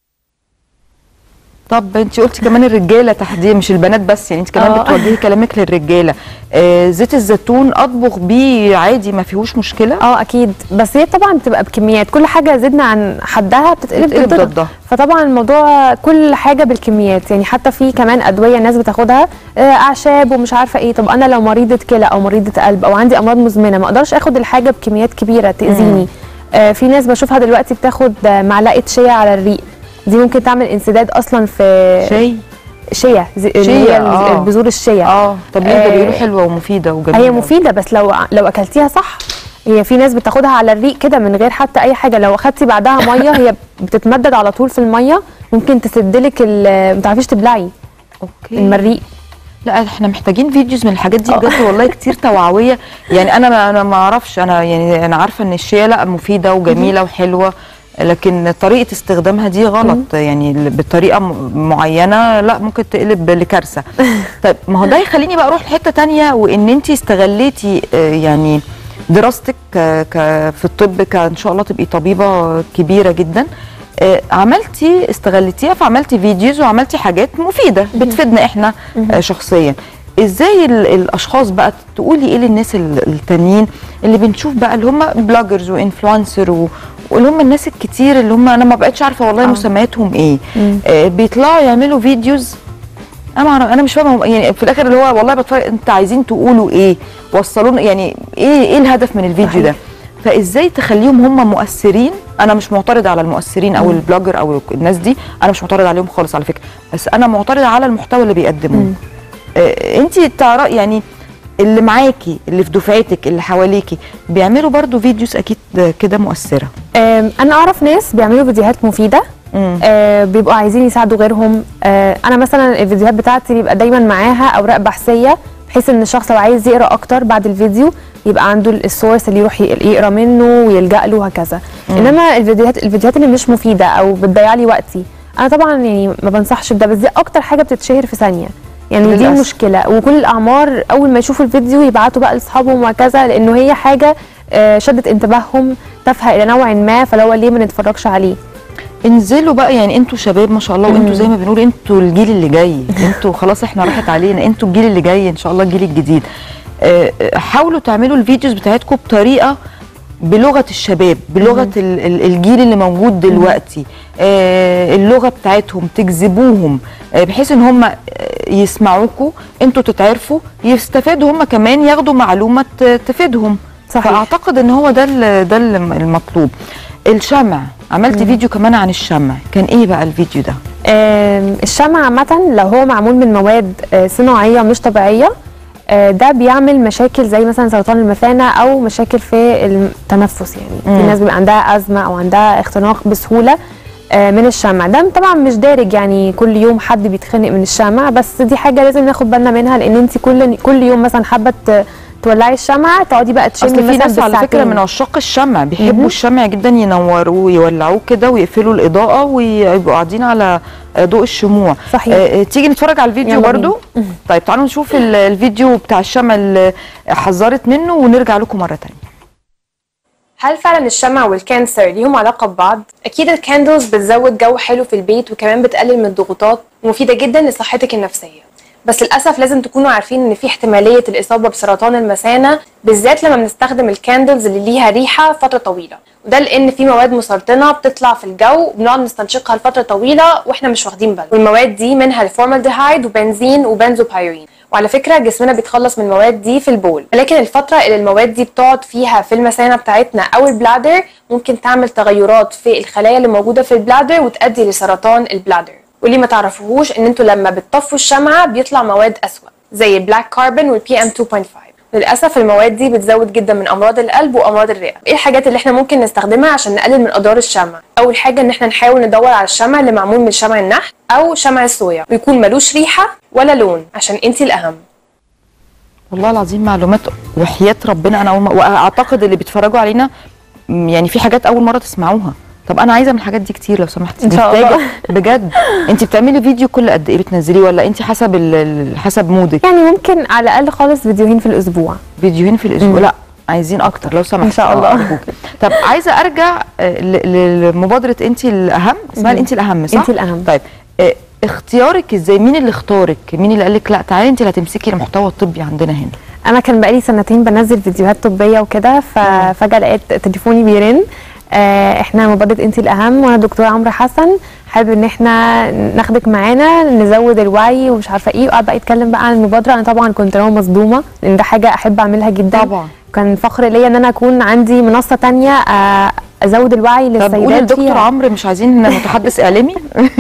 طب انت قلتي كمان الرجاله تحديدا مش البنات بس يعني انت كمان اه. بتوجهي كلامك للرجاله آه زيت الزيتون اطبخ بيه عادي ما فيهوش مشكله اه اكيد بس هي طبعا بتبقى بكميات كل حاجه زدنا عن حدها بتتقلب بتتقلب ضدها. ضدها. فطبعا الموضوع كل حاجه بالكميات يعني حتى في كمان ادويه الناس بتاخدها آه، اعشاب ومش عارفه ايه طب انا لو مريضه كلى او مريضه قلب او عندي امراض مزمنه ما اقدرش اخد الحاجه بكميات كبيره تاذيني آه في ناس بشوفها دلوقتي بتاخد آه، معلقه شيا على الريق دي ممكن تعمل انسداد اصلا في شاي شيا زي- اللي شيا، هي آه. البذور الشيا اه طب ليه ده آه، بيقولوا حلوه ومفيده وجميله هي مفيده بس لو لو اكلتيها صح هي في ناس بتاخدها على الريق كده من غير حتى اي حاجه لو اخدتي بعدها ميه هي بتتمدد على طول في الميه ممكن تسدلك ال- ما تعرفيش تبلعي اوكي المريء لا احنا محتاجين فيديوز من الحاجات دي بجد والله كتير توعويه يعني انا ما انا ما اعرفش انا يعني انا عارفه ان الشيا لا مفيده وجميله وحلوه لكن طريقه استخدامها دي غلط يعني ال- بطريقه م- معينه لا ممكن تقلب لكارثه طيب ما هو ده يخليني بقى اروح لحته تانية وان انت استغليتي آه، يعني دراستك ك- ك- في الطب كان شاء الله تبقي طبيبه كبيره جدا آه، عملتي استغلتيها فعملتي فيديوز وعملتي حاجات مفيده بتفيدنا احنا آه، شخصيا ازاي ال- الاشخاص بقى تقولي ايه للناس ال- التانيين اللي بنشوف بقى اللي هم بلوجرز وانفلونسر و- واللي هم الناس الكتير اللي هم انا ما بقتش عارفه والله مسمياتهم ايه آه بيطلعوا يعملوا فيديوز انا معرف انا مش فاهمه هم- يعني في الاخر اللي هو والله بتفرج انت عايزين تقولوا ايه وصلونا يعني ايه ايه الهدف من الفيديو ده فازاي تخليهم هم مؤثرين انا مش معترضه على المؤثرين او البلوجر او الناس دي انا مش معترضه عليهم خالص على فكره بس انا معترضه على المحتوى اللي بيقدموه آه انت تعرف يعني اللي معاكي اللي في دفعتك اللي حواليكي بيعملوا برضو فيديوز اكيد كده مؤثره آم، انا اعرف ناس بيعملوا فيديوهات مفيده مم. آه بيبقوا عايزين يساعدوا غيرهم آه انا مثلا الفيديوهات بتاعتي بيبقى دايما معاها اوراق بحثيه بحيث ان الشخص لو عايز يقرا اكتر بعد الفيديو يبقى عنده السورس اللي يروح ي- يقرا منه ويلجا له وهكذا انما الفيديوهات الفيديوهات اللي مش مفيده او بتضيع لي وقتي انا طبعا يعني ما بنصحش بده بس دي اكتر حاجه بتتشهر في ثانيه يعني دي للأسف. المشكله وكل الاعمار اول ما يشوفوا الفيديو يبعتوا بقى لاصحابهم وهكذا لانه هي حاجه آه، شدت انتباههم تافهه الى نوع ما فلو ليه ما نتفرجش عليه انزلوا بقى يعني انتوا شباب ما شاء الله وانتوا زي ما بنقول انتوا الجيل اللي جاي انتوا خلاص احنا راحت علينا انتوا الجيل اللي جاي ان شاء الله الجيل الجديد آه، آه، حاولوا تعملوا الفيديوز بتاعتكم بطريقه بلغه الشباب بلغه ال- ال- الجيل اللي موجود دلوقتي آه، اللغه بتاعتهم تجذبوهم آه، بحيث ان هم آه، يسمعوكوا انتوا تتعرفوا يستفادوا هم كمان ياخدوا معلومه ت- تفيدهم صحيح. فاعتقد ان هو ده ال- ده الم- المطلوب الشمع عملت فيديو كمان عن الشمع كان ايه بقى الفيديو ده آم، الشمع عامة لو هو معمول من مواد آه، صناعية مش طبيعية آه، ده بيعمل مشاكل زي مثلا سرطان المثانة أو مشاكل في التنفس يعني في مم. ناس بيبقى عندها أزمة أو عندها اختناق بسهولة آه، من الشمع ده طبعا مش دارج يعني كل يوم حد بيتخنق من الشمع بس دي حاجة لازم ناخد بالنا منها لأن انت كل كل يوم مثلا حابة ت- تولعي الشمع تقعدي بقى تشمي اصل في مثلا ناس على فكره بالساعتين. من عشاق الشمع بيحبوا الشمع جدا ينوروه ويولعوه كده ويقفلوا الاضاءه ويبقوا قاعدين على ضوء الشموع صحيح. آه، آه، تيجي نتفرج على الفيديو يلا برضو طيب تعالوا نشوف ال- الفيديو بتاع الشمع اللي حذرت منه ونرجع لكم مره تانية هل فعلا الشمع والكانسر ليهم علاقة ببعض؟ أكيد الكاندلز بتزود جو حلو في البيت وكمان بتقلل من الضغوطات ومفيدة جدا لصحتك النفسية بس للأسف لازم تكونوا عارفين إن في احتمالية الإصابة بسرطان المثانة بالذات لما بنستخدم الكاندلز اللي ليها ريحة فترة طويلة وده لأن في مواد مسرطنة بتطلع في الجو وبنقعد نستنشقها لفترة طويلة وإحنا مش واخدين بالنا والمواد دي منها الفورمالديهايد وبنزين وبنزوبايرين وعلى فكرة جسمنا بيتخلص من المواد دي في البول ولكن الفترة اللي المواد دي بتقعد فيها في المثانة بتاعتنا أو البلادر ممكن تعمل تغيرات في الخلايا اللي موجودة في البلادر وتؤدي لسرطان البلادر واللي ما تعرفوهوش ان انتوا لما بتطفوا الشمعة بيطلع مواد أسود زي البلاك كاربون والبي ام 2.5 للأسف المواد دي بتزود جدا من أمراض القلب وأمراض الرئة إيه الحاجات اللي احنا ممكن نستخدمها عشان نقلل من أضرار الشمع أول حاجة ان احنا نحاول ندور على الشمع اللي معمول من شمع النحل أو شمع الصويا ويكون ملوش ريحة ولا لون عشان انتي الأهم والله العظيم معلومات وحياة ربنا انا أول ما- واعتقد اللي بيتفرجوا علينا م، يعني في حاجات اول مره تسمعوها طب انا عايزه من الحاجات دي كتير لو سمحتي إن شاء الله. محتاجة بجد انت بتعملي فيديو كل قد ايه بتنزليه ولا انت حسب ال- ال- حسب مودك يعني ممكن على الاقل خالص فيديوهين في الاسبوع فيديوهين في الاسبوع لا عايزين اكتر لو سمحتي إن شاء الله. آه، أرجوك. طب عايزه ارجع آه، ل- لمبادره انت الاهم اسمها انت الاهم صح إنتي الأهم. طيب آه، اختيارك ازاي مين اللي اختارك مين اللي قال لك لا تعالي انت اللي هتمسكي المحتوى الطبي عندنا هنا انا كان بقالي سنتين بنزل فيديوهات طبيه وكده ففجاه لقيت تليفوني بيرن آه، احنا مبادره انتي الاهم وانا دكتوره عمرو حسن حابب ان احنا ناخدك معانا نزود الوعي ومش عارفه ايه وقعد بقى يتكلم بقى عن المبادره انا طبعا كنت انا مصدومه لان ده حاجه احب اعملها جدا طبعا. كان فخر ليا ان انا اكون عندي منصه تانية آه، ازود الوعي طب للسيدات قولي لدكتور فيها. عمرو مش عايزين متحدث اعلامي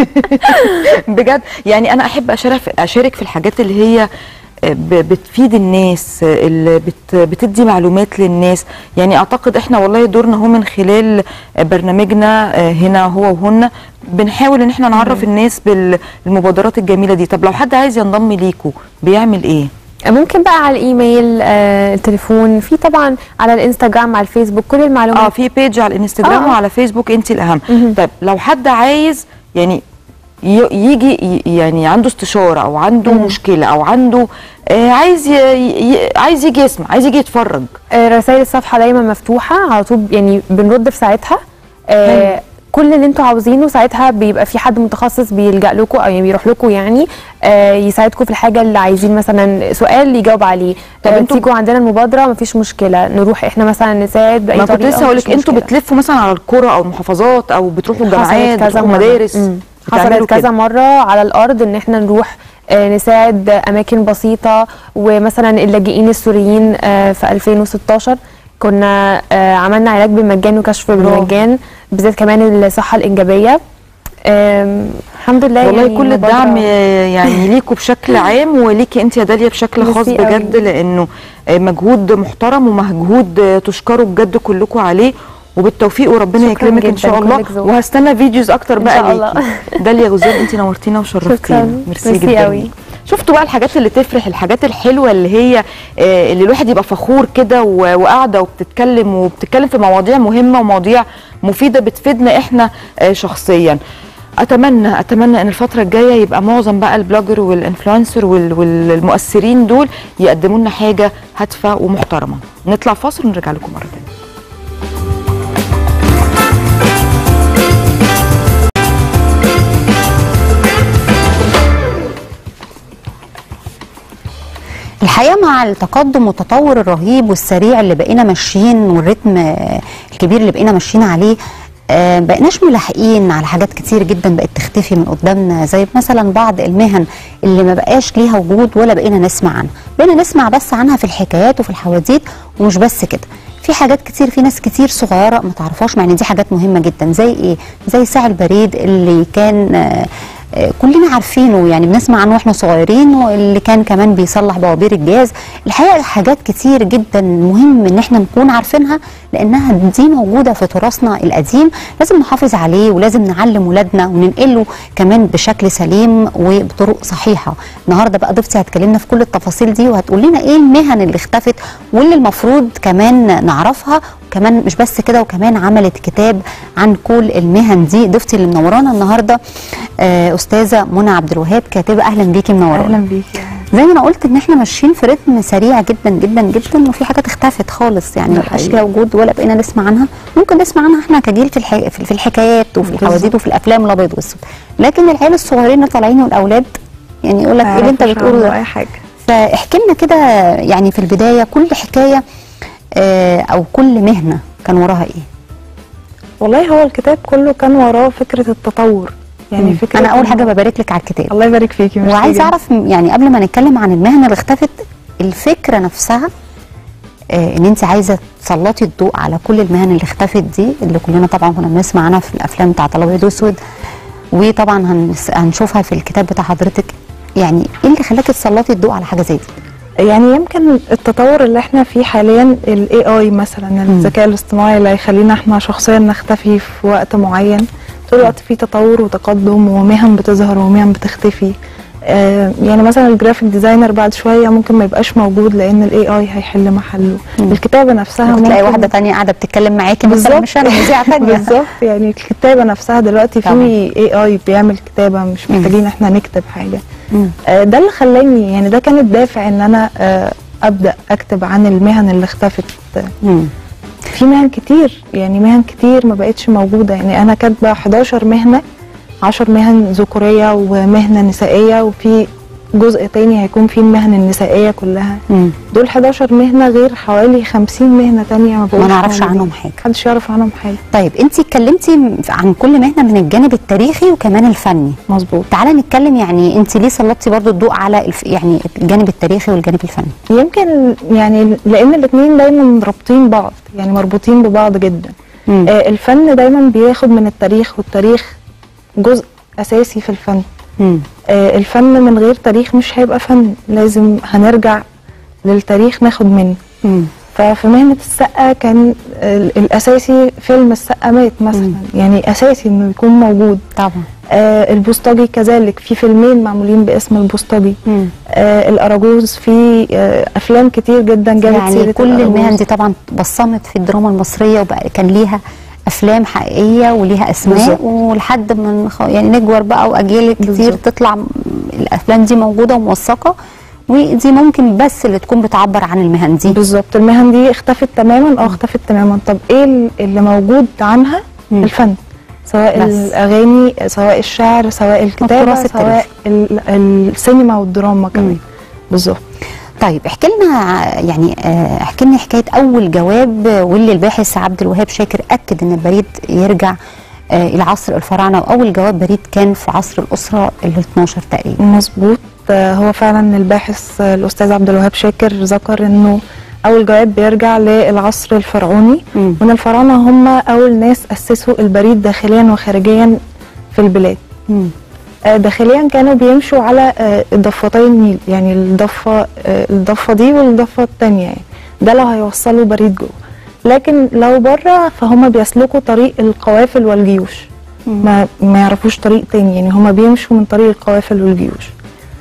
بجد يعني انا احب اشارك اشارك في الحاجات اللي هي ب- بتفيد الناس اللي بت بتدي معلومات للناس يعني اعتقد احنا والله دورنا هو من خلال برنامجنا هنا هو وهن بنحاول ان احنا نعرف الناس بالمبادرات الجميله دي طب لو حد عايز ينضم ليكوا بيعمل ايه ممكن بقى على الايميل آه، التليفون في طبعا على الانستجرام على الفيسبوك كل المعلومات اه في بيج على الانستجرام آه، آه. وعلى فيسبوك انت الاهم مهم. طيب لو حد عايز يعني ي- يجي ي- يعني عنده استشاره او عنده مشكله او عنده آه عايز ي... ي... عايز يجي يسمع عايز يجي يتفرج آه، رسائل الصفحه دايما مفتوحه على طول يعني بنرد في ساعتها آه، كل اللي انتوا عاوزينه ساعتها بيبقى في حد متخصص بيلجا لكم او يعني بيروح لكم يعني آه، يساعدكم في الحاجه اللي عايزين مثلا سؤال يجاوب عليه طب طب انتوا- تيجوا عندنا المبادره مفيش مشكله نروح احنا مثلا نساعد باي ما كنت طريقه لسه هقول لك مفيش انتوا مشكلة. بتلفوا مثلا على القرى او المحافظات او بتروحوا الجامعات حصلت كذا بتروحوا مرة. مدارس مم. بتعملوا حصلت كذا كده. مرة على الأرض إن إحنا نروح آه، نساعد اماكن بسيطه ومثلا اللاجئين السوريين آه، في 2016 كنا آه، عملنا علاج بالمجان وكشف بالمجان بالذات كمان الصحه الانجابيه آم، الحمد لله والله يعني كل مبادرة- الدعم يعني ليكوا بشكل عام وليكي انت يا داليا بشكل خاص ميرسي قوي. بجد لانه مجهود محترم ومجهود تشكروا بجد كلكم عليه وبالتوفيق وربنا شكراً يكرمك ان جداً، شاء الله كلك ذوق. وهستنى فيديوز اكتر إن بقى شاء الله. ليكي داليا غزال انت نورتينا وشرفتينا شكراً. ميرسي ميرسي جدا قوي. شفتوا بقى الحاجات اللي تفرح الحاجات الحلوه اللي هي آه، اللي الواحد يبقى فخور كده و- وقاعده وبتتكلم وبتتكلم في مواضيع مهمه ومواضيع مفيده بتفيدنا احنا آه، شخصيا اتمنى اتمنى ان الفتره الجايه يبقى معظم بقى البلوجر والانفلونسر وال- والمؤثرين دول يقدموا لنا حاجه هادفه ومحترمه نطلع فاصل ونرجع لكم مره تانية الحقيقه مع التقدم والتطور الرهيب والسريع اللي بقينا ماشيين والريتم آه، الكبير اللي بقينا ماشيين عليه آه، بقيناش ملاحقين على حاجات كتير جدا بقت تختفي من قدامنا زي مثلا بعض المهن اللي ما بقاش ليها وجود ولا بقينا نسمع عنها بقينا نسمع بس عنها في الحكايات وفي الحواديت ومش بس كده في حاجات كتير في ناس كتير صغيره ما تعرفهاش مع ان دي حاجات مهمه جدا زي ايه زي ساعي البريد اللي كان آه، آه، كلنا عارفينه يعني بنسمع عنه واحنا صغيرين واللي كان كمان بيصلح بوابير الجاز الحقيقه حاجات كتير جدا مهم ان احنا نكون عارفينها لانها دي موجوده في تراثنا القديم لازم نحافظ عليه ولازم نعلم ولادنا وننقله كمان بشكل سليم وبطرق صحيحه النهارده بقى ضيفتي هتكلمنا في كل التفاصيل دي وهتقول لنا ايه المهن اللي اختفت واللي المفروض كمان نعرفها كمان مش بس كده وكمان عملت كتاب عن كل المهن دي ضيفتي اللي منورانا النهارده آه، استاذه منى عبد الوهاب كاتبه اهلا بيكي منورانا بيكي زي ما انا قلت ان احنا ماشيين في رتم سريع جدا جدا جدا وفي حاجات اختفت خالص يعني ده ما بقاش حقيقي. ليها وجود ولا بقينا نسمع عنها ممكن نسمع عنها احنا كجيل في الح... في في الحكايات وفي الحواديت وفي الافلام الابيض والاسود لكن العيال الصغيرين اللي طالعين والاولاد يعني يقول لك ايه اللي انت معرفش بتقوله عنه ده اي حاجه فاحكي لنا كده يعني في البدايه كل حكايه آه، او كل مهنه كان وراها ايه والله هو الكتاب كله كان وراه فكره التطور يعني مم. فكره انا اول إنه- حاجه ببارك لك على الكتاب الله يبارك فيكي ميرسي وعايزه جداً. اعرف م- يعني قبل ما نتكلم عن المهنه اللي اختفت الفكره نفسها آه ان انت عايزه تسلطي الضوء على كل المهن اللي اختفت دي اللي كلنا طبعا كنا بنسمع عنها في الافلام بتاعت الابيض واسود وطبعا هنس- هنشوفها في الكتاب بتاع حضرتك يعني ايه اللي خلاكي تسلطي الضوء على حاجه زي دي؟ يعني يمكن التطور اللي احنا فيه حاليا الاي اي مثلا الذكاء الاصطناعي اللي هيخلينا احنا شخصيا نختفي في وقت معين طول الوقت فيه تطور وتقدم ومهن بتظهر ومهن بتختفي آه يعني مثلا الجرافيك ديزاينر بعد شويه ممكن ما يبقاش موجود لان الاي اي هيحل محله مم. الكتابه نفسها ممكن تلاقي ممكن- واحده تانية قاعده بتتكلم معاكي مثلا بالظبط. مش انا مذيعه تانية بالظبط يعني الكتابه نفسها دلوقتي طبعا. في اي اي بيعمل كتابه مش مم. محتاجين احنا نكتب حاجه مم. آه، ده اللي خلاني يعني ده كان الدافع ان انا آه، ابدا اكتب عن المهن اللي اختفت مم. في مهن كتير يعني مهن كتير ما بقتش موجوده يعني انا كاتبه 11 مهنه 10 مهن ذكوريه ومهنه نسائيه وفي جزء تاني هيكون فيه المهن النسائيه كلها مم. دول 11 مهنه غير حوالي 50 مهنه تانية ما بقوش ما نعرفش موجودين. عنهم حاجه محدش يعرف عنهم حاجه طيب انت اتكلمتي م- عن كل مهنه من الجانب التاريخي وكمان الفني مظبوط تعالى نتكلم يعني انت ليه سلطتي برضو الضوء على الف... يعني الجانب التاريخي والجانب الفني يمكن يعني لان الاثنين دايما رابطين بعض يعني مربوطين ببعض جدا مم. آه الفن دايما بياخد من التاريخ والتاريخ جزء اساسي في الفن مم. آه الفن من غير تاريخ مش هيبقى فن لازم هنرجع للتاريخ ناخد منه مم. ففي مهنة السقا كان ال- الأساسي فيلم السقا مات مثلا مم. يعني أساسي إنه يكون موجود طبعا آه البوسطجي كذلك في فيلمين معمولين باسم البوسطجي مم. آه الأراجوز في آه أفلام كتير جدا جابت يعني سيرة كل الأراجوز. المهن دي طبعا بصمت في الدراما المصريه وبقى كان ليها افلام حقيقيه وليها اسماء بالظبط. ولحد ما نخ- يعني نكبر بقى واجيال كتير بالظبط. تطلع م- الافلام دي موجوده وموثقه ودي ممكن بس اللي تكون بتعبر عن المهن دي بالظبط المهن دي اختفت تماما اه اختفت تماما طب ايه ال- اللي موجود عنها مم. الفن سواء بس. الاغاني سواء الشعر سواء الكتابه والتراث سواء ال- السينما والدراما كمان بالظبط طيب احكي لنا ع- يعني آه، احكي لنا حكايه اول جواب واللي الباحث عبد الوهاب شاكر اكد ان البريد يرجع آه، الى عصر الفراعنه واول جواب بريد كان في عصر الاسره ال 12 تقريبا مظبوط آه، هو فعلا الباحث آه، الاستاذ عبد الوهاب شاكر ذكر انه اول جواب بيرجع للعصر الفرعوني مم. وان الفراعنه هم اول ناس اسسوا البريد داخليا وخارجيا في البلاد مم. آه، داخليا كانوا بيمشوا على آه، ضفتي النيل يعني الضفه آه، الضفه دي والضفه الثانيه يعني ده لو هيوصلوا بريد جوه لكن لو بره فهم بيسلكوا طريق القوافل والجيوش ما ما يعرفوش طريق تاني يعني هم بيمشوا من طريق القوافل والجيوش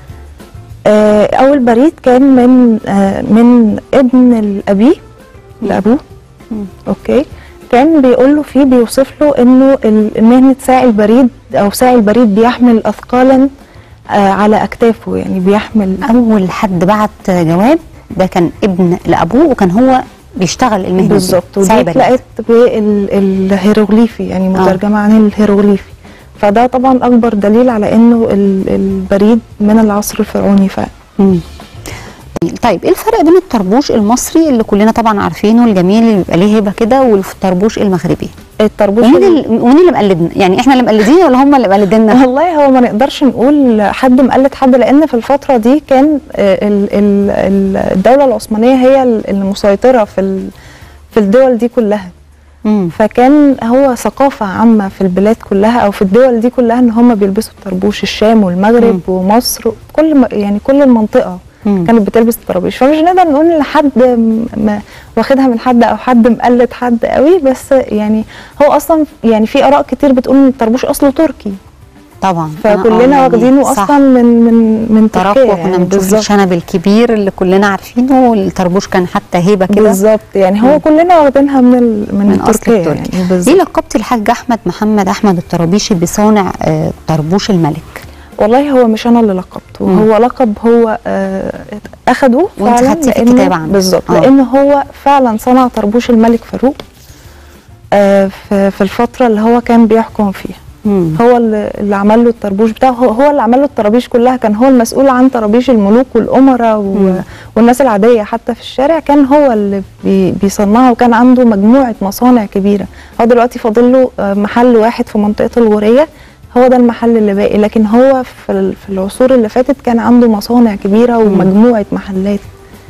آه، اول بريد كان من آه، من ابن الابي لابوه اوكي كان بيقول له فيه بيوصف له انه ال- مهنه ساعي البريد او ساعي البريد بيحمل اثقالا آه، على اكتافه يعني بيحمل اول حد بعت جواب ده كان ابن لابوه وكان هو بيشتغل المهنه دي. بالظبط ساعي ودي بريد. اتلقت بالهيروغليفي يعني مترجمه عن الهيروغليفي فده طبعا اكبر دليل على انه ال- البريد من العصر الفرعوني فعلا مم. طيب ايه الفرق بين الطربوش المصري اللي كلنا طبعا عارفينه الجميل اللي بيبقى ليه هبه كده والطربوش المغربي الطربوش ومين ال- اللي ومين اللي مقلدنا يعني احنا اللي مقلدين ولا هم اللي مقلديننا والله هو ما نقدرش نقول حد مقلد حد لان في الفتره دي كان آه، ال- ال- ال- الدوله العثمانيه هي ال- المسيطره في ال- في الدول دي كلها مم. فكان هو ثقافه عامه في البلاد كلها او في الدول دي كلها ان هم بيلبسوا الطربوش الشام والمغرب مم. ومصر كل م- يعني كل المنطقه مم. كانت بتلبس الطرابيش فمش نقدر نقول ان حد م- م- واخدها من حد او حد مقلد حد قوي بس يعني هو اصلا يعني في اراء كتير بتقول ان الطربوش اصله تركي طبعا فكلنا آه، يعني واخدينه صح. اصلا من من من تركيا ترقوة كنا يعني بنشوف بالظبط الشنب الكبير اللي كلنا عارفينه والطربوش كان حتى هيبه كده بالظبط يعني هو كلنا واخدينها من ال من, من اصل تركيا التركي يعني ليه بالظبط لقبتي الحاج احمد محمد احمد الطرابيشي بصانع آه طربوش الملك والله هو مش انا اللي لقبته مم. هو لقب هو آه اخده وانت فعلا خدتيه في لأنه- الكتاب عنه. بالظبط آه. لان هو فعلا صنع طربوش الملك فاروق آه في, في الفتره اللي هو كان بيحكم فيها مم. هو اللي, اللي عمل له الطربوش بتاعه هو, هو اللي عمل له الطرابيش كلها كان هو المسؤول عن طرابيش الملوك والامراء و... مم. والناس العاديه حتى في الشارع كان هو اللي بي... بيصنعها وكان عنده مجموعه مصانع كبيره هو دلوقتي فاضل له آه، محل واحد في منطقه الغوريه هو ده المحل اللي باقي لكن هو في ال- في العصور اللي فاتت كان عنده مصانع كبيره ومجموعه محلات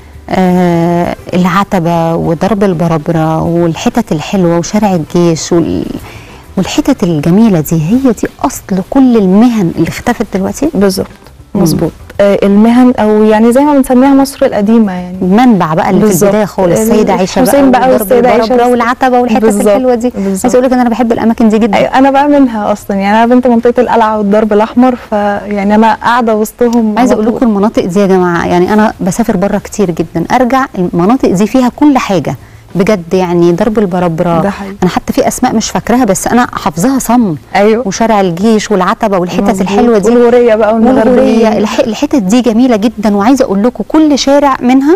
آه العتبة وضرب البربرة والحتت الحلوة وشارع الجيش وال... والحتت الجميلة دي هي دي أصل كل المهن اللي اختفت دلوقتي بالظبط مظبوط آه المهن او يعني زي ما بنسميها مصر القديمه يعني المنبع بقى اللي في بالظبط. البدايه خالص ال- السيده عائشه حسين بقى وضرب والسيدة عائشة البربرة والعتبه والحتت بالظبط. الحلوه دي بالظبط. عايزه اقول لك ان انا بحب الاماكن دي جدا أيوة، انا بقى منها اصلا يعني انا بنت منطقه القلعه والدرب الاحمر فيعني انا قاعده وسطهم عايزه على اقول طول. لكم المناطق دي يا جماعه يعني انا بسافر بره كتير جدا ارجع المناطق دي فيها كل حاجه بجد يعني درب البربرة ده حقيقي. انا حتى في اسماء مش فاكراها بس انا حافظاها صم ايوه وشارع الجيش والعتبه والحتت مظبوط. الحلوه دي والغوريه بقى والغوريه والمغربيه الح- الحتت دي جميله جدا وعايزه اقول لكم كل شارع منها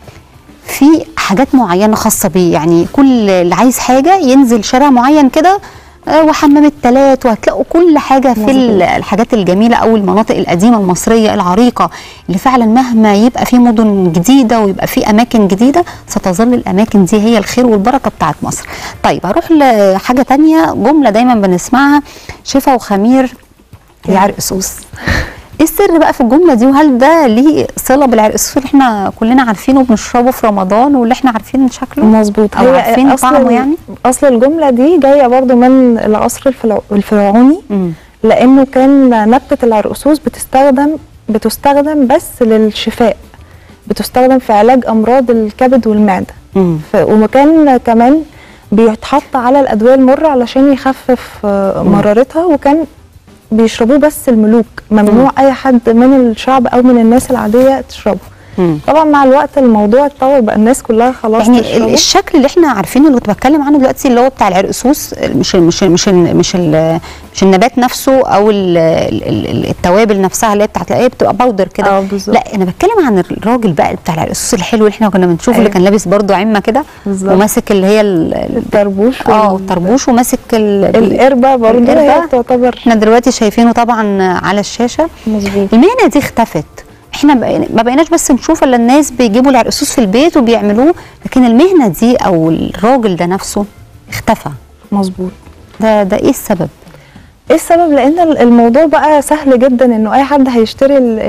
في حاجات معينه خاصه بيه يعني كل اللي عايز حاجه ينزل شارع معين كده آه، وحمام التلات وهتلاقوا كل حاجه في ال- الحاجات الجميله او المناطق القديمه المصريه العريقه اللي فعلا مهما يبقى في مدن جديده ويبقى في اماكن جديده ستظل الاماكن دي هي الخير والبركه بتاعت مصر. طيب هروح لحاجه تانية جمله دايما بنسمعها شفا وخمير العرقسوس ايه السر بقى في الجمله دي وهل ده ليه صله بالعرقسوس اللي احنا كلنا عارفينه وبنشربه في رمضان واللي احنا عارفين شكله مظبوط او عارفين طعمه يعني اصل الجمله دي جايه برضو من العصر الفلع- الفرعوني مم. لانه كان نبته العرقسوس بتستخدم بتستخدم بس للشفاء بتستخدم في علاج امراض الكبد والمعده مم. ف- وكان كمان بيتحط على الادويه المره علشان يخفف آه، مرارتها وكان بيشربوه بس الملوك ممنوع اي حد من الشعب او من الناس العاديه تشربه مم. طبعا مع الوقت الموضوع اتطور بقى الناس كلها خلاص يعني ال- تشربه. الشكل اللي احنا عارفينه اللي كنت بتكلم عنه دلوقتي اللي هو بتاع العرقسوس مش ال مش ال مش ال مش ال مش النبات نفسه او ال ال ال التوابل نفسها اللي هي بتاعت هي بتبقى باودر كده اه بالظبط. لا انا بتكلم عن الراجل بقى بتاع العرقسوس الحلو اللي احنا كنا بنشوفه اللي أيوة. كان لابس برضو عمه كده بالظبط. وماسك اللي هي ال- ال- الطربوش اه وال- الطربوش وماسك ال- القربة برضه القربة. هي تعتبر احنا دلوقتي شايفينه طبعا على الشاشه مظبوط المهنه دي اختفت احنا بقينا- ما بقيناش بس نشوف الا الناس بيجيبوا العرقسوس في البيت وبيعملوه لكن المهنه دي او الراجل ده نفسه اختفى مظبوط ده ده ايه السبب ايه السبب لان ال- الموضوع بقى سهل جدا انه اي حد هيشتري ال-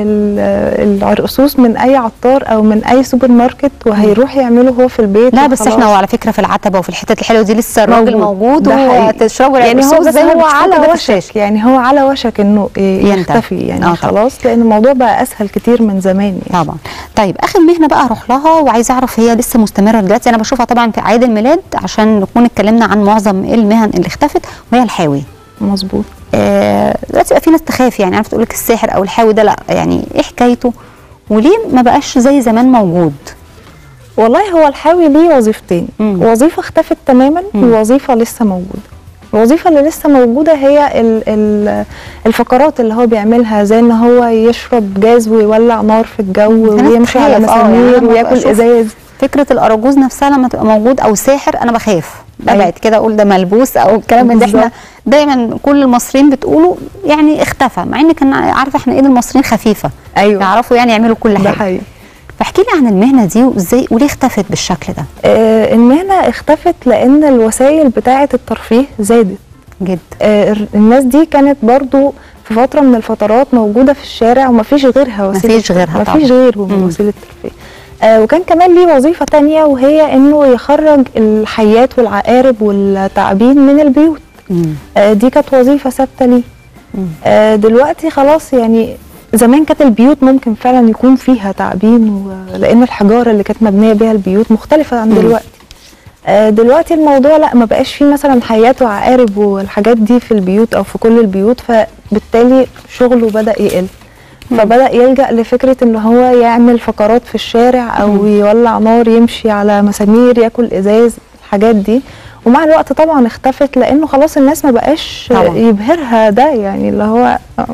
ال- العرقسوس من اي عطار او من اي سوبر ماركت وهيروح يعمله هو في البيت لا بس وخلاص. احنا على فكره في العتبه وفي الحتت الحلوه دي لسه الراجل موجود. موجود ده حقيقي. وتشربوا يعني هو العرقسوس بس زي ما هو بتشوفوا على كده في وشك الشاشة. يعني هو على وشك انه إيه ينتهي. يختفي يعني آه آه طبعا. خلاص لان الموضوع بقى اسهل كتير من زمان يعني طبعا طيب اخر مهنه بقى اروح لها وعايزه اعرف هي لسه مستمره دلوقتي انا بشوفها طبعا في اعياد الميلاد عشان نكون اتكلمنا عن معظم المهن اللي اختفت وهي الحاوي مظبوط آه، دلوقتي بقى في ناس تخاف يعني عارفه تقول لك الساحر او الحاوي ده لا يعني ايه حكايته وليه ما بقاش زي زمان موجود والله هو الحاوي ليه وظيفتين مم. وظيفه اختفت تماما ووظيفه لسه موجوده الوظيفه اللي لسه موجوده هي ال ال الفقرات اللي هو بيعملها زي ان هو يشرب جاز ويولع نار في الجو في ناس ويمشي على تخاف، آه، يعني مسامير أنا لما وياكل بشوف ازاز فكره الاراجوز نفسها لما تبقى موجود او ساحر انا بخاف أيوة. ببعد كده اقول ده ملبوس او الكلام من ده احنا بالظبط. دايما كل المصريين بتقولوا يعني اختفى مع ان كان عارفه احنا ايه المصريين خفيفه ايوه يعرفوا يعني يعملوا كل ده حاجه حقيقي فاحكي لي عن المهنه دي وازاي وليه اختفت بالشكل ده آه المهنه اختفت لان الوسائل بتاعه الترفيه زادت جدا آه الناس دي كانت برضو في فتره من الفترات موجوده في الشارع ومفيش غيرها وسيله مفيش غيرها طبعا. مفيش غير مم. وسيله الترفيه آه وكان كمان ليه وظيفه تانية وهي انه يخرج الحيات والعقارب والتعابين من البيوت مم. آه دي كانت وظيفه ثابته ليه مم. آه دلوقتي خلاص يعني زمان كانت البيوت ممكن فعلا يكون فيها تعابين و- لان الحجاره اللي كانت مبنيه بيها البيوت مختلفه عن مم. دلوقتي آه دلوقتي الموضوع لا ما بقاش فيه مثلا حيات وعقارب والحاجات دي في البيوت او في كل البيوت فبالتالي شغله بدا يقل فبدا يلجا لفكره ان هو يعمل فقرات في الشارع او يولع نار يمشي على مسامير ياكل ازاز الحاجات دي ومع الوقت طبعا اختفت لانه خلاص الناس ما بقاش طبعاً. يبهرها ده يعني اللي هو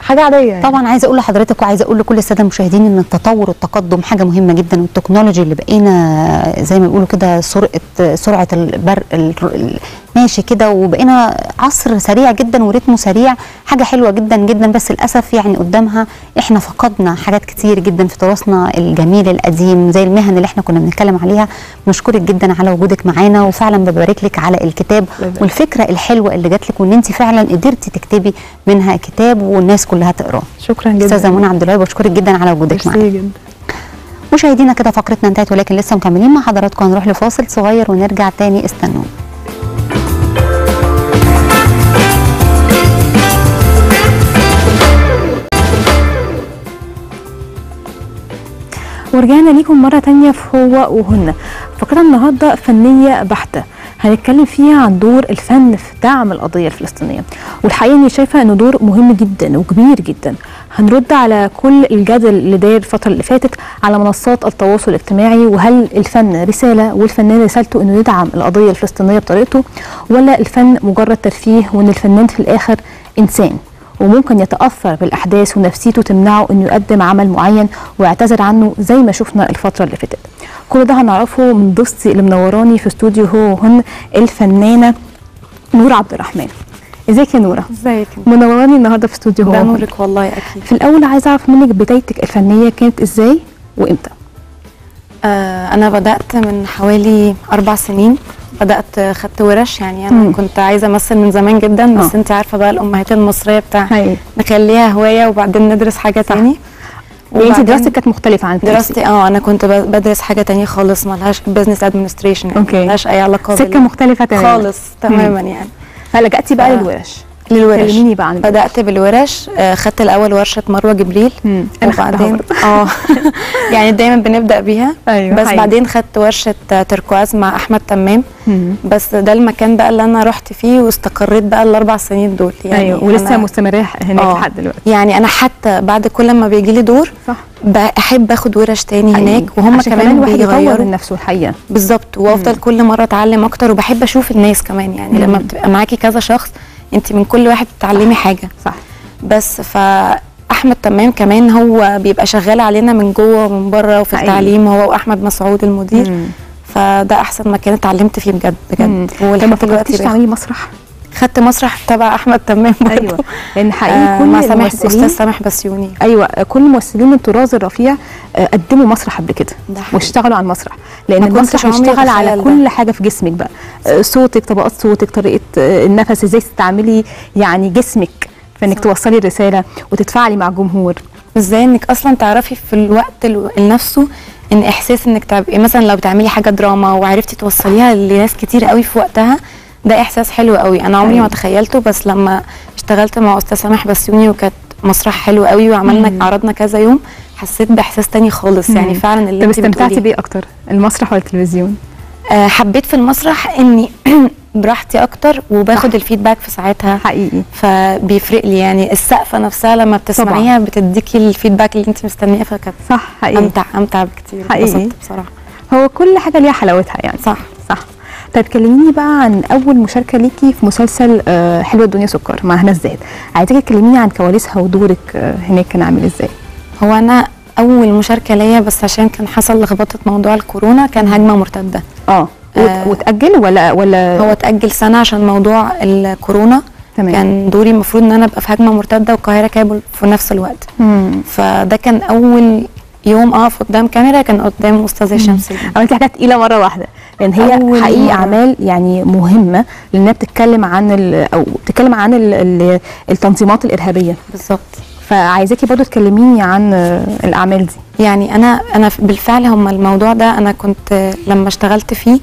حاجه عاديه يعني. طبعا عايزه اقول لحضرتك وعايزه اقول لكل الساده المشاهدين ان التطور والتقدم حاجه مهمه جدا والتكنولوجي اللي بقينا زي ما بيقولوا كده سرعه سرعه البرق ال- ال- ماشي كده وبقينا عصر سريع جدا ورتمه سريع حاجه حلوه جدا جدا بس للاسف يعني قدامها احنا فقدنا حاجات كتير جدا في تراثنا الجميل القديم زي المهن اللي احنا كنا بنتكلم عليها بنشكرك جدا على وجودك معانا وفعلا ببارك لك على الكتاب والفكره الحلوه اللي جات لك وان انت فعلا قدرتي تكتبي منها كتاب والناس كلها تقراه شكرا جدا استاذه منى عبد الوهاب بشكرك جدا على وجودك معانا ميرسي جدا مشاهدينا كده فقرتنا انتهت ولكن لسه مكملين مع حضراتكم هنروح لفاصل صغير ونرجع تاني استنونا ورجعنا ليكم مرة تانية في هو وهن فقرة النهاردة فنية بحتة هنتكلم فيها عن دور الفن في دعم القضية الفلسطينية والحقيقة اني شايفة انه دور مهم جدا وكبير جدا هنرد على كل الجدل اللي داير الفترة اللي فاتت على منصات التواصل الاجتماعي وهل الفن رسالة والفنان رسالته انه يدعم القضية الفلسطينية بطريقته ولا الفن مجرد ترفيه وان الفنان في الاخر انسان وممكن يتاثر بالاحداث ونفسيته تمنعه انه يقدم عمل معين ويعتذر عنه زي ما شفنا الفتره اللي فاتت كل ده هنعرفه من ضيفتي اللي منوراني في استوديو هو وهن الفنانه نور عبد الرحمن ازيك يا نوره ازيك منوراني النهارده في استوديو هو ده وهن. نورك والله اكيد في الاول عايزه اعرف منك بدايتك الفنيه كانت ازاي وامتى آه انا بدات من حوالي اربع سنين بدات خدت ورش يعني انا مم. كنت عايزه امثل من زمان جدا بس آه. انت عارفه بقى الامهات المصريه بتاع هاي نخليها هوايه وبعدين ندرس حاجه تاني يعني انت وبعدين دراستك كانت مختلفه عن التمثيل. دراستي اه انا كنت ب- بدرس حاجه تانية خالص مالهاش بزنس ادمنستريشن يعني أوكي. مالهاش اي علاقه سكه بال- مختلفه تماما خالص تماما يعني فلجأتي بقى ف- للورش للورش كلميني بقى عن بدات بالورش آه خدت الاول ورشه مروه جبريل مم. أنا خدتها وبعدين برضه. اه يعني دايما بنبدا بيها ايوه بس حقيقي. بعدين خدت ورشه آه، تركواز مع احمد تمام مم. بس ده المكان بقى اللي انا رحت فيه واستقريت بقى الاربع سنين دول يعني ايوه ولسه أنا مستمره هناك آه. لحد دلوقتي يعني انا حتى بعد كل ما بيجي لي دور صح بحب اخد ورش تاني حقيقي. هناك وهم عشان كمان الواحد يطور بيغيروا من نفسه الحقيقه بالظبط وافضل كل مره اتعلم اكتر وبحب اشوف الناس كمان يعني مم. لما بتبقى معاكي كذا شخص انت من كل واحد بتتعلمي حاجه صح بس فاحمد تمام كمان هو بيبقى شغال علينا من جوه ومن بره وفي حقيقي. التعليم هو واحمد مسعود المدير مم. فده احسن مكان اتعلمت فيه بجد مم. بجد لما ولحد فكرتيش دلوقتي باخد. تعملي مسرح خدت مسرح تبع احمد تمام برضه ايوه لان حقيقي آه كل مع سامح الممثلين استاذ سامح بسيوني ايوه كل ممثلين الطراز الرفيع آه، قدموا مسرح قبل كده ده حقيقي. واشتغلوا على المسرح لان ما كنتش المسرح عمري بيشتغل على أتخيل ده. كل حاجه في جسمك بقى آه، صوتك طبقات صوتك طريقه آه، النفس ازاي تستعملي يعني جسمك في انك توصلي الرساله وتتفاعلي مع الجمهور ازاي انك اصلا تعرفي في الوقت ال- نفسه ان احساس انك تبقي مثلا لو بتعملي حاجه دراما وعرفتي توصليها لناس كتير قوي في وقتها ده احساس حلو قوي انا عمري ما تخيلته بس لما اشتغلت مع استاذ سامح بسيوني وكانت مسرح حلو قوي وعملنا عرضنا كذا يوم حسيت باحساس تاني خالص يعني مم. فعلا اللي طب انت استمتعتي بتقوليه بيه اكتر المسرح ولا التلفزيون آه حبيت في المسرح اني براحتي اكتر وباخد الفيدباك في ساعتها حقيقي فبيفرق لي يعني السقفه نفسها لما بتسمعيها بتديكي الفيدباك اللي انت مستنياه فكانت صح حقيقي امتع امتع بكتير حقيقي. اتبسطت بصراحه هو كل حاجه ليها حلاوتها يعني صح صح طيب كلميني بقى عن اول مشاركه ليكي في مسلسل آه، حلوه الدنيا سكر مع هنا الزاهد عايزاكي تكلميني عن كواليسها ودورك آه، هناك كان عامل ازاي هو انا اول مشاركه ليا بس عشان كان حصل لخبطه موضوع الكورونا كان هجمه مرتده اه وت- آه. وتاجل ولا ولا هو اتاجل سنه عشان موضوع الكورونا تمام كان دوري المفروض ان انا ابقى في هجمه مرتده والقاهره كابل في نفس الوقت مم. فده كان اول يوم اقف قدام كاميرا كان قدام استاذه شمس الدين. عملتي حاجات تقيله مره واحده لان هي أول حقيقي مرة. اعمال يعني مهمه لانها بتتكلم عن ال- او بتتكلم عن ال- ال- التنظيمات الارهابيه بالظبط فعايزاكي برضو تكلميني عن آه، الاعمال دي يعني انا انا بالفعل هم الموضوع ده انا كنت لما اشتغلت فيه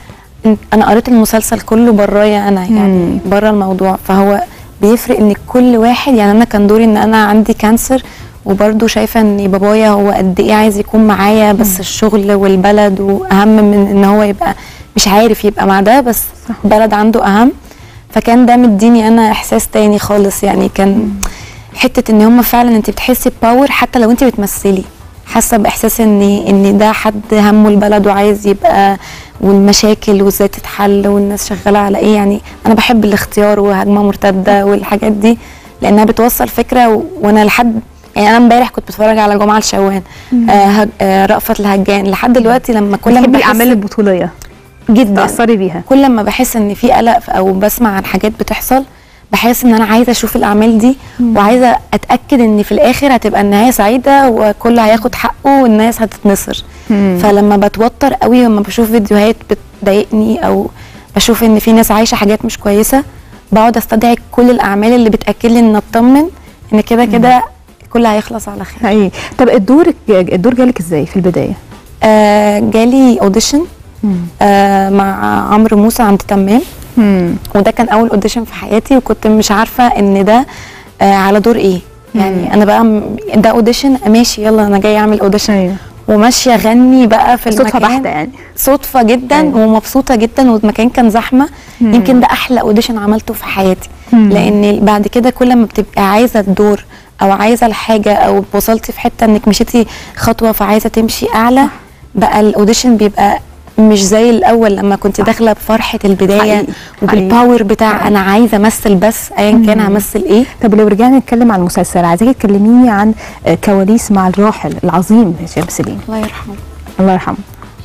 انا قريت المسلسل كله برايا انا يعني بره الموضوع فهو بيفرق ان كل واحد يعني انا كان دوري ان انا عندي كانسر وبرضه شايفه ان بابايا هو قد ايه عايز يكون معايا بس الشغل والبلد واهم من ان هو يبقى مش عارف يبقى مع ده بس بلد عنده اهم فكان ده مديني انا احساس تاني خالص يعني كان حته ان هم فعلا انت بتحسي بباور حتى لو انت بتمثلي حاسه باحساس ان ان ده حد همه البلد وعايز يبقى والمشاكل وازاي تتحل والناس شغاله على ايه يعني انا بحب الاختيار وهجمه مرتده والحاجات دي لانها بتوصل فكره و... وانا لحد يعني انا امبارح كنت بتفرج على جمعه الشوان آه هج... آه رأفت الهجان لحد دلوقتي لما كل ما بتحبي بحس الاعمال البطوليه جدا تاثري بيها كل ما بحس ان في قلق او بسمع عن حاجات بتحصل بحس ان انا عايزه اشوف الاعمال دي وعايزه اتاكد ان في الاخر هتبقى النهايه سعيده وكل هياخد حقه والناس هتتنصر فلما بتوتر قوي لما بشوف فيديوهات بتضايقني او بشوف ان في ناس عايشه حاجات مش كويسه بقعد استدعي كل الاعمال اللي بتاكد لي ان اطمن ان كده كده كل هيخلص على خير حقيقي طب الدور الدور جالك ازاي في البدايه آه جالي اوديشن آه مع عمرو موسى عند تمام وده كان اول اوديشن في حياتي وكنت مش عارفه ان ده آه على دور ايه يعني انا بقى م- ده اوديشن ماشي يلا انا جايه اعمل اوديشن ايوه وماشيه اغني بقى في صدفه المكان بحته يعني صدفه جدا أيوة. ومبسوطه جدا والمكان كان زحمه يمكن ده احلى اوديشن عملته في حياتي لان بعد كده كل ما بتبقى عايزه الدور او عايزه الحاجه او وصلتي في حته انك مشيتي خطوه فعايزه تمشي اعلى بقى الاوديشن بيبقى مش زي الاول لما كنت داخله بفرحه البدايه حقيقي. وبالباور بتاع انا عايزه امثل بس ايا كان همثل ايه طب لو رجعنا نتكلم عن المسلسل عايزاكي تكلميني عن آه، كواليس مع الراحل العظيم هشام سليم الله يرحمه الله يرحمه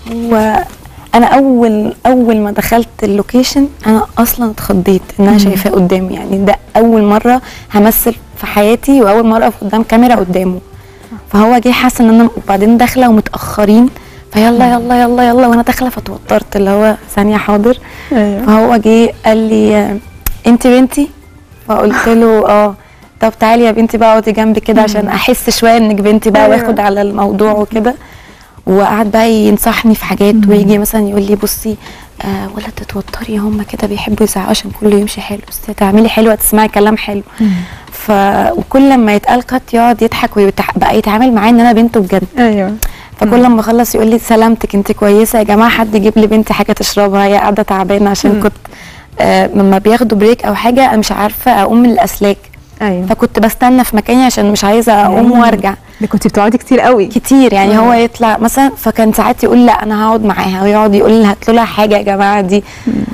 وانا اول اول ما دخلت اللوكيشن انا اصلا اتخضيت ان انا شايفاه قدامي يعني ده اول مره همثل في حياتي واول مره اقف قدام كاميرا قدامه فهو جه حاسس ان انا وبعدين داخله ومتاخرين فيلا يلا يلا يلا وانا داخله فتوترت اللي هو ثانيه حاضر ايوه فهو جه قال لي آه، انت بنتي فقلت له اه طب تعالي يا بنتي بقى اقعدي جنبي كده عشان احس شويه انك بنتي بقى أيوة. واخد على الموضوع وكده وقعد بقى ينصحني في حاجات ويجي مثلا يقول لي بصي آه ولا تتوتري هم كده بيحبوا يزعقوا عشان كله يمشي حلو بس تعملي حلو هتسمعي كلام حلو ف وكل لما يتقال كات يقعد يضحك ويتح... بقى يتعامل معايا ان انا بنته بجد ايوه فكل لما اخلص يقول لي سلامتك انت كويسه يا جماعه حد يجيب لي بنتي حاجه تشربها هي قاعده تعبانه عشان كنت آه لما بياخدوا بريك او حاجه انا مش عارفه اقوم من الاسلاك ايوه فكنت بستنى في مكاني عشان مش عايزه اقوم وارجع ده كنت بتقعدي كتير قوي كتير يعني هو يطلع مثلا فكان ساعات يقول لا انا هقعد معاها ويقعد يقول لي هات لها حاجه يا جماعه دي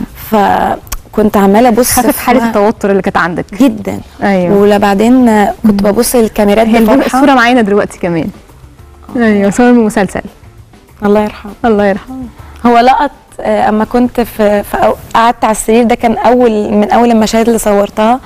فكنت عماله ابص خفف في حاله ما- التوتر اللي كانت عندك جدا ايوه ولا بعدين آه، كنت ببص للكاميرات هي الب- بفرحه الصوره معانا دلوقتي كمان ايوه صور من المسلسل الله يرحمه الله يرحمه هو لقط آه، اما كنت في, في أو- قعدت على السرير ده كان اول من اول المشاهد اللي صورتها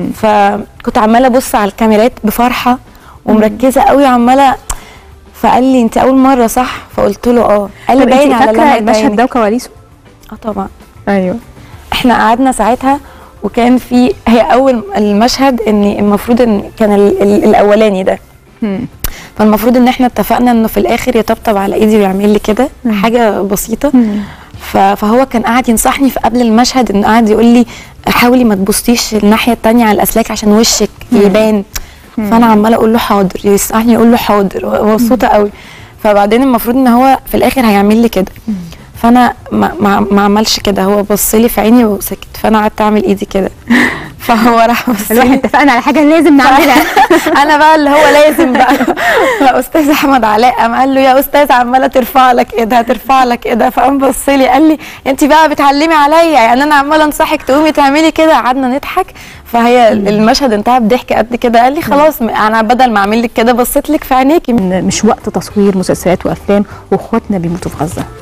فكنت عماله ابص على الكاميرات بفرحه ومركزه قوي وعماله فقال لي انت اول مره صح فقلت له اه قال لي طب باين انت على فاكره لمعة المشهد عينك. ده وكواليسه اه طبعا ايوه احنا قعدنا ساعتها وكان في هي اول المشهد ان المفروض ان كان ال ال الاولاني ده فالمفروض ان احنا اتفقنا انه في الاخر يطبطب على ايدي ويعمل لي كده حاجه بسيطه ف- فهو كان قاعد ينصحني في قبل المشهد انه قاعد يقول لي حاولي ما تبصيش الناحيه التانية على الاسلاك عشان وشك يبان فانا عماله اقول له حاضر ينصحني اقول له حاضر ومبسوطه قوي فبعدين المفروض ان هو في الاخر هيعمل لي كده فانا ما, ما, ما عملش كده هو بص لي في عيني وسكت فانا قعدت اعمل ايدي كده فهو راح بص الواحد لي اتفقنا على حاجه لازم نعملها انا بقى اللي هو لازم بقى لا استاذ احمد علاء قام قال له يا استاذ عماله ترفع لك ايه ده هترفع لك ايه ده فقام بص لي قال لي انت بقى بتعلمي عليا يعني انا عماله انصحك تقومي تعملي كده قعدنا نضحك فهي المشهد انتهى بضحك قد كده قال لي خلاص انا بدل ما اعمل لك كده بصيت لك في عينيكي إن مش وقت تصوير مسلسلات وافلام واخواتنا بيموتوا في غزه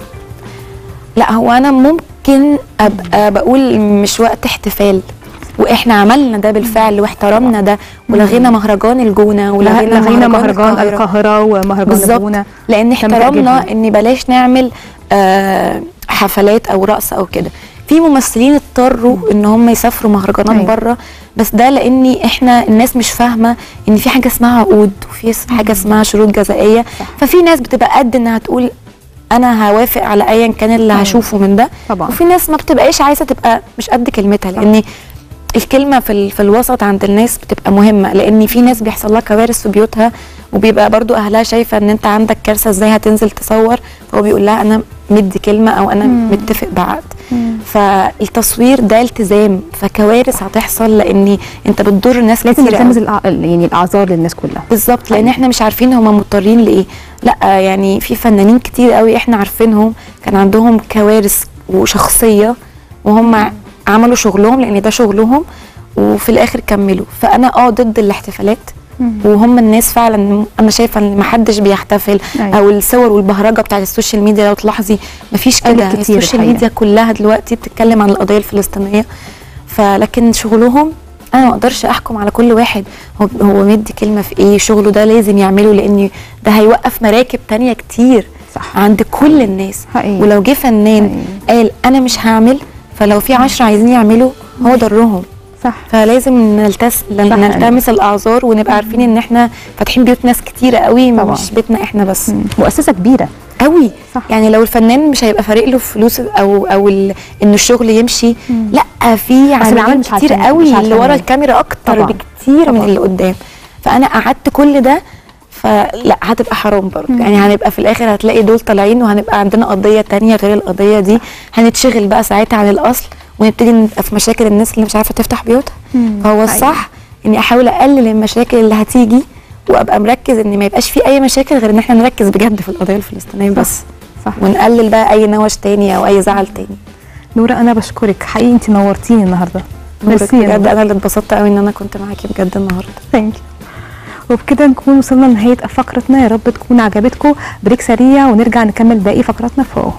لا هو انا ممكن ابقى بقول مش وقت احتفال واحنا عملنا ده بالفعل واحترمنا ده ولغينا مهرجان الجونه ولغينا لغينا مهرجان القاهرة. القاهره ومهرجان بالظبط الجونه لان تم احترمنا تأجيلهم. ان بلاش نعمل آه حفلات او رقص او كده في ممثلين اضطروا ان هم يسافروا مهرجانات أيوة. بره بس ده لان احنا الناس مش فاهمه ان في حاجه اسمها عقود وفي س- حاجه اسمها شروط جزائيه ففي ناس بتبقى قد انها تقول انا هوافق على ايا كان اللي هشوفه من ده طبعا. وفي ناس ما بتبقاش عايزه تبقى مش قد كلمتها لان الكلمه في ال- في الوسط عند الناس بتبقى مهمه لان في ناس بيحصل لها كوارث في بيوتها وبيبقى برضو اهلها شايفه ان انت عندك كارثه ازاي هتنزل تصور فهو بيقول لها انا مدي كلمه او انا متفق بعقد فالتصوير ده التزام فكوارث هتحصل لان انت بتضر ناس لازم كتير نلتمس أوي. الأع- يعني الاعذار للناس كلها بالظبط لان احنا مش عارفين هما مضطرين لايه لا يعني في فنانين كتير قوي احنا عارفينهم كان عندهم كوارث وشخصيه وهم عملوا شغلهم لان ده شغلهم وفي الاخر كملوا فانا اه ضد الاحتفالات وهم الناس فعلا انا شايفه ان محدش بيحتفل أيوة. او الصور والبهرجه بتاعت السوشيال ميديا لو تلاحظي مفيش قلت كده كتير السوشيال الحقيقة. ميديا كلها دلوقتي بتتكلم عن القضيه الفلسطينيه فلكن شغلهم انا ما اقدرش احكم على كل واحد هو هو مدي كلمه في ايه شغله ده لازم يعمله لان ده هيوقف مراكب تانية كتير صح. عند كل الناس حقيقي. ولو جه فنان قال انا مش هعمل فلو في عشرة عايزين يعملوا هو ضرهم صح فلازم نلتس نلتمس الاعذار ونبقى عارفين ان احنا فاتحين بيوت ناس كتيره قوي طبعاً. مش بيتنا احنا بس مؤسسه كبيره قوي صح. يعني لو الفنان مش هيبقى فارق له فلوس او او ال- ان الشغل يمشي لا في العمل عاملين مش على كتير الفنان، قوي مش على اللي ورا الفنان. الكاميرا اكتر طبعاً. بكتير من طبعاً. اللي قدام فانا قعدت كل ده فلا هتبقى حرام برضه يعني هنبقى في الاخر هتلاقي دول طالعين وهنبقى عندنا قضيه تانية غير القضيه دي هنتشغل بقى ساعتها عن الاصل ونبتدي نبقى في مشاكل الناس اللي مش عارفه تفتح بيوتها فهو الصح اني احاول اقلل المشاكل اللي هتيجي وابقى مركز ان ما يبقاش في اي مشاكل غير ان احنا نركز بجد في القضيه الفلسطينيه بس صح ونقلل بقى اي نوش تاني او اي زعل تاني نورة انا بشكرك حقيقي انت نورتيني النهارده نورك ميرسي يا بجد نورة. انا اللي اتبسطت قوي ان انا كنت معاكي بجد النهارده ثانك وبكده نكون وصلنا لنهايه فقرتنا يا رب تكون عجبتكم بريك سريع ونرجع نكمل باقي فقراتنا فوق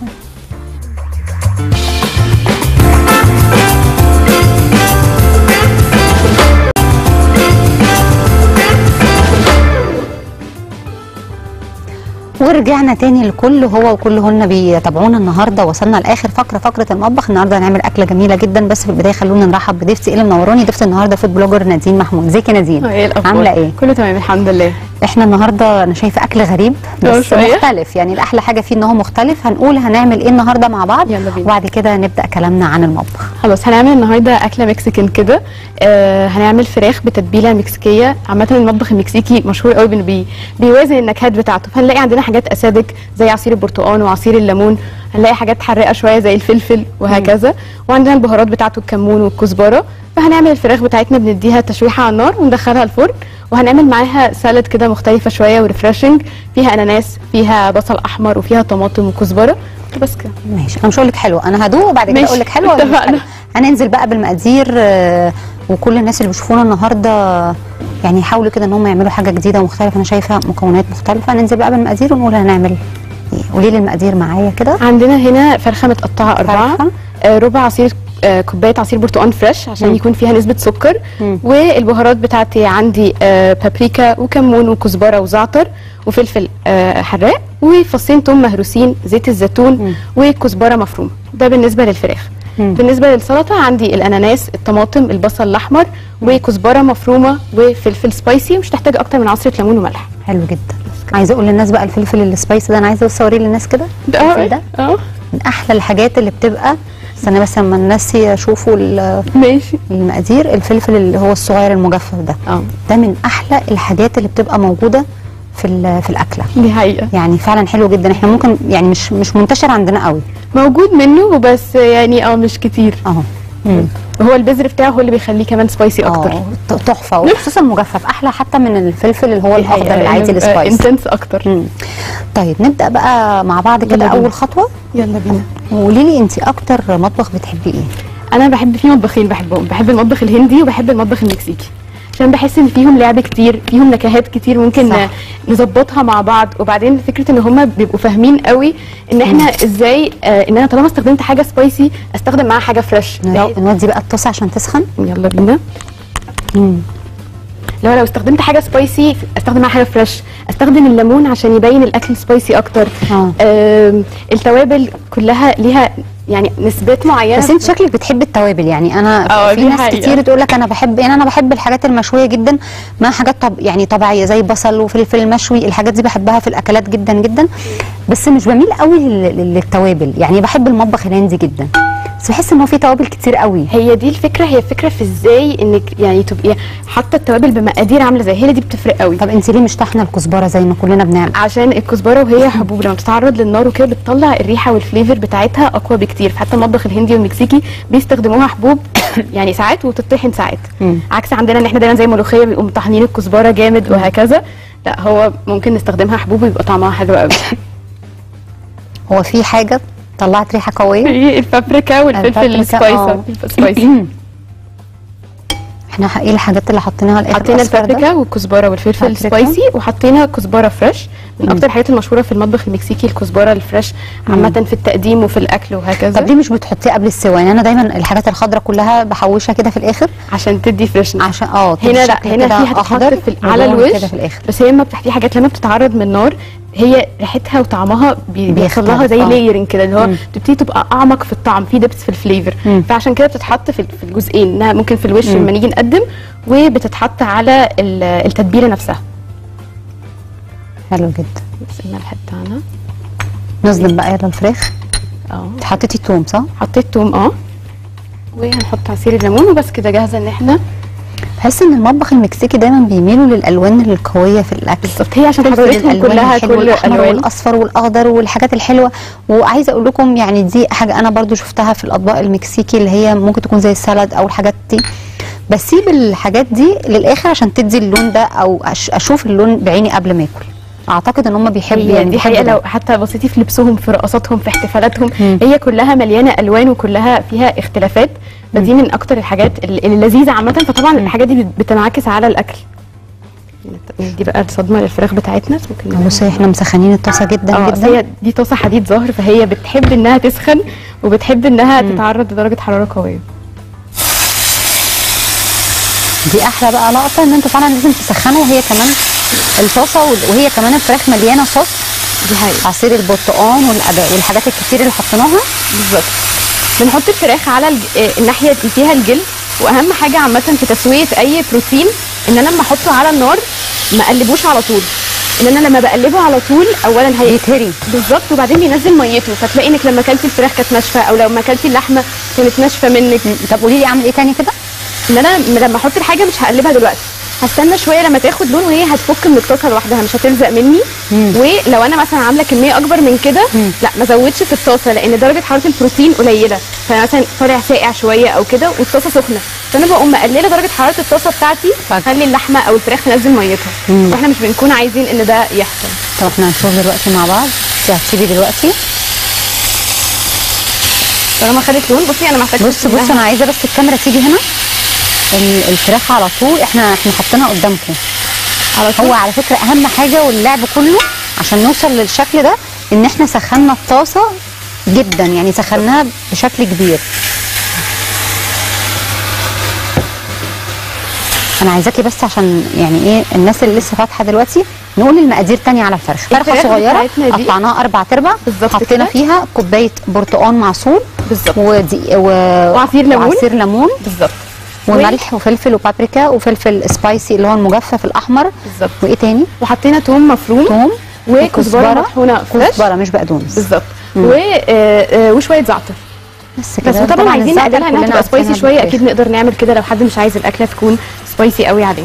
ورجعنا تاني لكل هو وكلهن بيتابعونا النهارده وصلنا لاخر فقره فقره المطبخ النهارده هنعمل اكله جميله جدا بس في البدايه خلونا نرحب بضيفتي اللي منوراني ضيفتي النهارده فود بلوجر نادين محمود ازيك يا نادين ايه الاخبار عامله ايه كله تمام الحمد لله احنا النهارده انا شايفه اكل غريب اه بس شوية. مختلف يعني الاحلى حاجه فيه ان هو مختلف هنقول هنعمل ايه النهارده مع بعض يلا بينا. وبعد كده نبدا كلامنا عن المطبخ خلاص هنعمل النهارده اكله مكسيكان كده آه هنعمل فراخ بتتبيله مكسيكيه عامه المطبخ المكسيكي مشهور قوي بانه بي بيوازن النكهات بتاعته فهنلاقي عندنا حاجات اسادك زي عصير البرتقال وعصير الليمون هنلاقي حاجات حراقه شويه زي الفلفل وهكذا وعندنا البهارات بتاعته الكمون والكزبره فهنعمل الفراخ بتاعتنا بنديها تشويحه على النار وندخلها الفرن وهنعمل معاها سالاد كده مختلفه شويه وريفرشنج فيها اناناس فيها بصل احمر وفيها طماطم وكزبره بس كده ماشي انا مش هقول لك حلو انا هدوق وبعد كده ماشي، اقول لك حلو ولا مش اتفقنا. حلو هننزل بقى بالمقادير آه، وكل الناس اللي بيشوفونا النهارده يعني يحاولوا كده ان هم يعملوا حاجه جديده ومختلفه انا شايفه مكونات مختلفه هننزل بقى بالمقادير ونقول هنعمل ايه قولي لي المقادير معايا كده عندنا هنا فرخه متقطعه اربعه فرخة. آه ربع عصير آه كوبايه عصير برتقال فريش عشان مم. يكون فيها نسبه سكر مم. والبهارات بتاعتي عندي آه بابريكا وكمون وكزبره وزعتر وفلفل آه حراق وفصين توم مهروسين زيت الزيتون مم. وكزبره مفرومه ده بالنسبه للفراخ مم. بالنسبه للسلطه عندي الاناناس الطماطم البصل الاحمر وكزبره مفرومه وفلفل سبايسي مش تحتاج اكتر من عصره ليمون وملح حلو جدا عايزه اقول للناس بقى الفلفل السبايسي ده انا عايزه بس اوريه للناس كده الفلفل ده اه من احلى الحاجات اللي بتبقى استنى بس لما الناس يشوفوا ال- ماشي المقادير الفلفل اللي هو الصغير المجفف ده اه ده من احلى الحاجات اللي بتبقى موجوده في ال- في الاكله دي حقيقه يعني فعلا حلو جدا احنا ممكن يعني مش مش منتشر عندنا قوي موجود منه بس يعني اه مش كتير اهو مم. هو البذر بتاعه هو اللي بيخليه كمان سبايسي اكتر اه ت- تحفه وخصوصا مجفف احلى حتى من الفلفل اللي هو الاخضر العادي السبايس انتنس اكتر مم. طيب نبدا بقى مع بعض كده يلا بينا. اول خطوه يلا بينا وقولي لي انت اكتر مطبخ بتحبي ايه انا بحب في مطبخين بحبهم بحب المطبخ الهندي وبحب المطبخ المكسيكي عشان بحس ان فيهم لعب كتير فيهم نكهات كتير ممكن صح. ن- نظبطها مع بعض وبعدين فكره ان هم بيبقوا فاهمين قوي ان احنا ازاي آه ان انا طالما استخدمت حاجه سبايسي استخدم معاها حاجه فريش نودي نودي بقى الطاسه عشان تسخن يلا بينا مم. لو لو استخدمت حاجه سبايسي استخدم معاها حاجه فريش استخدم الليمون عشان يبين الاكل سبايسي اكتر اه آم، التوابل كلها ليها يعني نسبات معينه بس انت شكلك بتحبي التوابل يعني انا اه، في دي ناس حقيقة. كتير تقول لك انا بحب يعني انا بحب الحاجات المشويه جدا مع حاجات طب يعني طبيعيه زي بصل وفلفل مشوي الحاجات دي بحبها في الاكلات جدا جدا بس مش بميل قوي لل- لل- للتوابل يعني بحب المطبخ الهندي جدا بس بحس ان هو فيه توابل كتير قوي هي دي الفكره هي الفكره في ازاي انك يعني تبقي حاطه التوابل بمقادير عامله زي هي اللي دي بتفرق قوي طب انت ليه مش طحنه الكزبره زي ما كلنا بنعمل عشان الكزبره وهي حبوب لما بتتعرض للنار وكده بتطلع الريحه والفليفر بتاعتها اقوى بكتير فحتى المطبخ الهندي والمكسيكي بيستخدموها حبوب يعني ساعات وتطحن ساعات مم. عكس عندنا ان احنا دايما زي الملوخيه بيبقوا مطحنين الكزبره جامد وهكذا لا هو ممكن نستخدمها حبوب ويبقى طعمها حلو قوي هو في حاجه طلعت ريحه قويه هي البابريكا والفلفل البابريكا، السبايسر اه. السبايسي احنا ح- ايه الحاجات اللي حاطينها على الاخر حطينا الأصفر ده؟ البابريكا والكزبره والفلفل بابريكا. سبايسي وحطينا كزبره فريش من مم. اكتر الحاجات المشهوره في المطبخ المكسيكي الكزبره الفريش عامه في التقديم وفي الاكل وهكذا طب ليه مش بتحطيه قبل السوا يعني انا دايما الحاجات الخضراء كلها بحوشها كده في الاخر عشان تدي فريشنس عشان اه تدي هنا لا شكل هنا كده في هتتحط أخضر في ال- على ولون الوش كده في الاخر بس هي لما بتح- في حاجات لما بتتعرض من النار هي ريحتها وطعمها بي- بيحصل لها بيختلف، زي آه. لايرنج كده اللي هو مم. بتبتدي تبقى اعمق في الطعم في دبس في الفليفر مم. فعشان كده بتتحط في في الجزئين انها ممكن في الوش مم. لما نيجي نقدم وبتتحط على ال- التتبيله نفسها حلو جدا بس الملح بتاعنا نظلم بقى يلا الفراخ اه حطيتي توم صح؟ حطيت توم اه وهنحط عصير الليمون وبس كده جاهزه ان احنا بحس ان المطبخ المكسيكي دايما بيميلوا للالوان القويه في الاكل بالظبط هي عشان تلفت حضرتهم الألوان كلها الحلوة، كل الاحمر الوان والاصفر والاخضر والحاجات الحلوه وعايزه اقول لكم يعني دي حاجه انا برضو شفتها في الاطباق المكسيكي اللي هي ممكن تكون زي السلد او الحاجات دي بسيب الحاجات دي للاخر عشان تدي اللون ده او أش- اشوف اللون بعيني قبل ما اكل اعتقد ان هم بيحبوا هي يعني دي بيحبوا حقيقه ده. لو حتى بصيتي في لبسهم في رقصاتهم في احتفالاتهم مم. هي كلها مليانه الوان وكلها فيها اختلافات فدي من اكتر الحاجات ال- اللذيذه عامه فطبعا الحاجات دي بت- بتنعكس على الاكل دي بقى الصدمه للفراخ بتاعتنا ممكن بصي احنا مسخنين الطاسه جدا اه أصل جدا هي دي طاسه حديد ظاهر فهي بتحب انها تسخن وبتحب انها تتعرض لدرجه حراره قويه دي احلى بقى لقطه ان انتوا فعلا لازم تسخنوا وهي كمان الطاسه وال- وهي كمان الفراخ مليانه صوص دي حقيقه عصير البرتقال والأب- والحاجات الكتير اللي حطيناها بالظبط بنحط الفراخ على الج... آه، الناحيه اللي فيها الجلد واهم حاجه عامه في تسويه اي بروتين ان انا لما احطه على النار ما اقلبوش على طول ان انا لما بقلبه على طول اولا هي بيتهري بالظبط وبعدين بينزل ميته فتلاقي انك لما اكلتي الفراخ كانت ناشفه او لما اكلتي اللحمه كانت ناشفه منك طب قولي لي اعمل ايه تاني كده ان انا لما احط الحاجه مش هقلبها دلوقتي هستنى شويه لما تاخد لون وهي هتفك من الطاسه لوحدها مش هتلزق مني ولو انا مثلا عامله كميه اكبر من كده لا ما ازودش في الطاسه لان درجه حراره البروتين قليله فمثلا طالع ساقع شويه او كده والطاسه سخنه فانا بقوم مقلله درجه حراره الطاسه بتاعتي اخلي اللحمه او الفراخ تنزل ميتها مم. واحنا مش بنكون عايزين ان ده يحصل طب احنا هنشوف دلوقتي مع بعض انت هتسيبي دلوقتي طالما خدت لون بصي انا محتاجه بص بص انا عايزه بس الكاميرا تيجي هنا ال- الفراخ على طول احنا احنا حاطينها قدامكم على طول هو على فكره اهم حاجه واللعب كله عشان نوصل للشكل ده ان احنا سخنا الطاسه جدا يعني سخناها بشكل كبير انا عايزاكي بس عشان يعني ايه الناس اللي لسه فاتحه دلوقتي نقول المقادير تاني على الفرخ فرخه الفراخ صغيره بتاعتنا دي قطعناها اربع تربع بالظبط حطينا كده. فيها كوبايه برتقال معصور بالظبط ودي و... وعصير ليمون. وعصير ليمون بالظبط وملح وفلفل وبابريكا وفلفل سبايسي اللي هو المجفف الاحمر بالظبط وايه تاني وحطينا توم مفروم توم وكزبره مطحونه فريش كزبره مش بقدونس بالظبط مم. و آه، آه، وشويه زعتر بس كده بس طبعا عايزين الزعتر نقللها انها كلنا تبقى عارفينها سبايسي شويه بالفراخ. اكيد نقدر نعمل كده لو حد مش عايز الاكله تكون سبايسي قوي عليه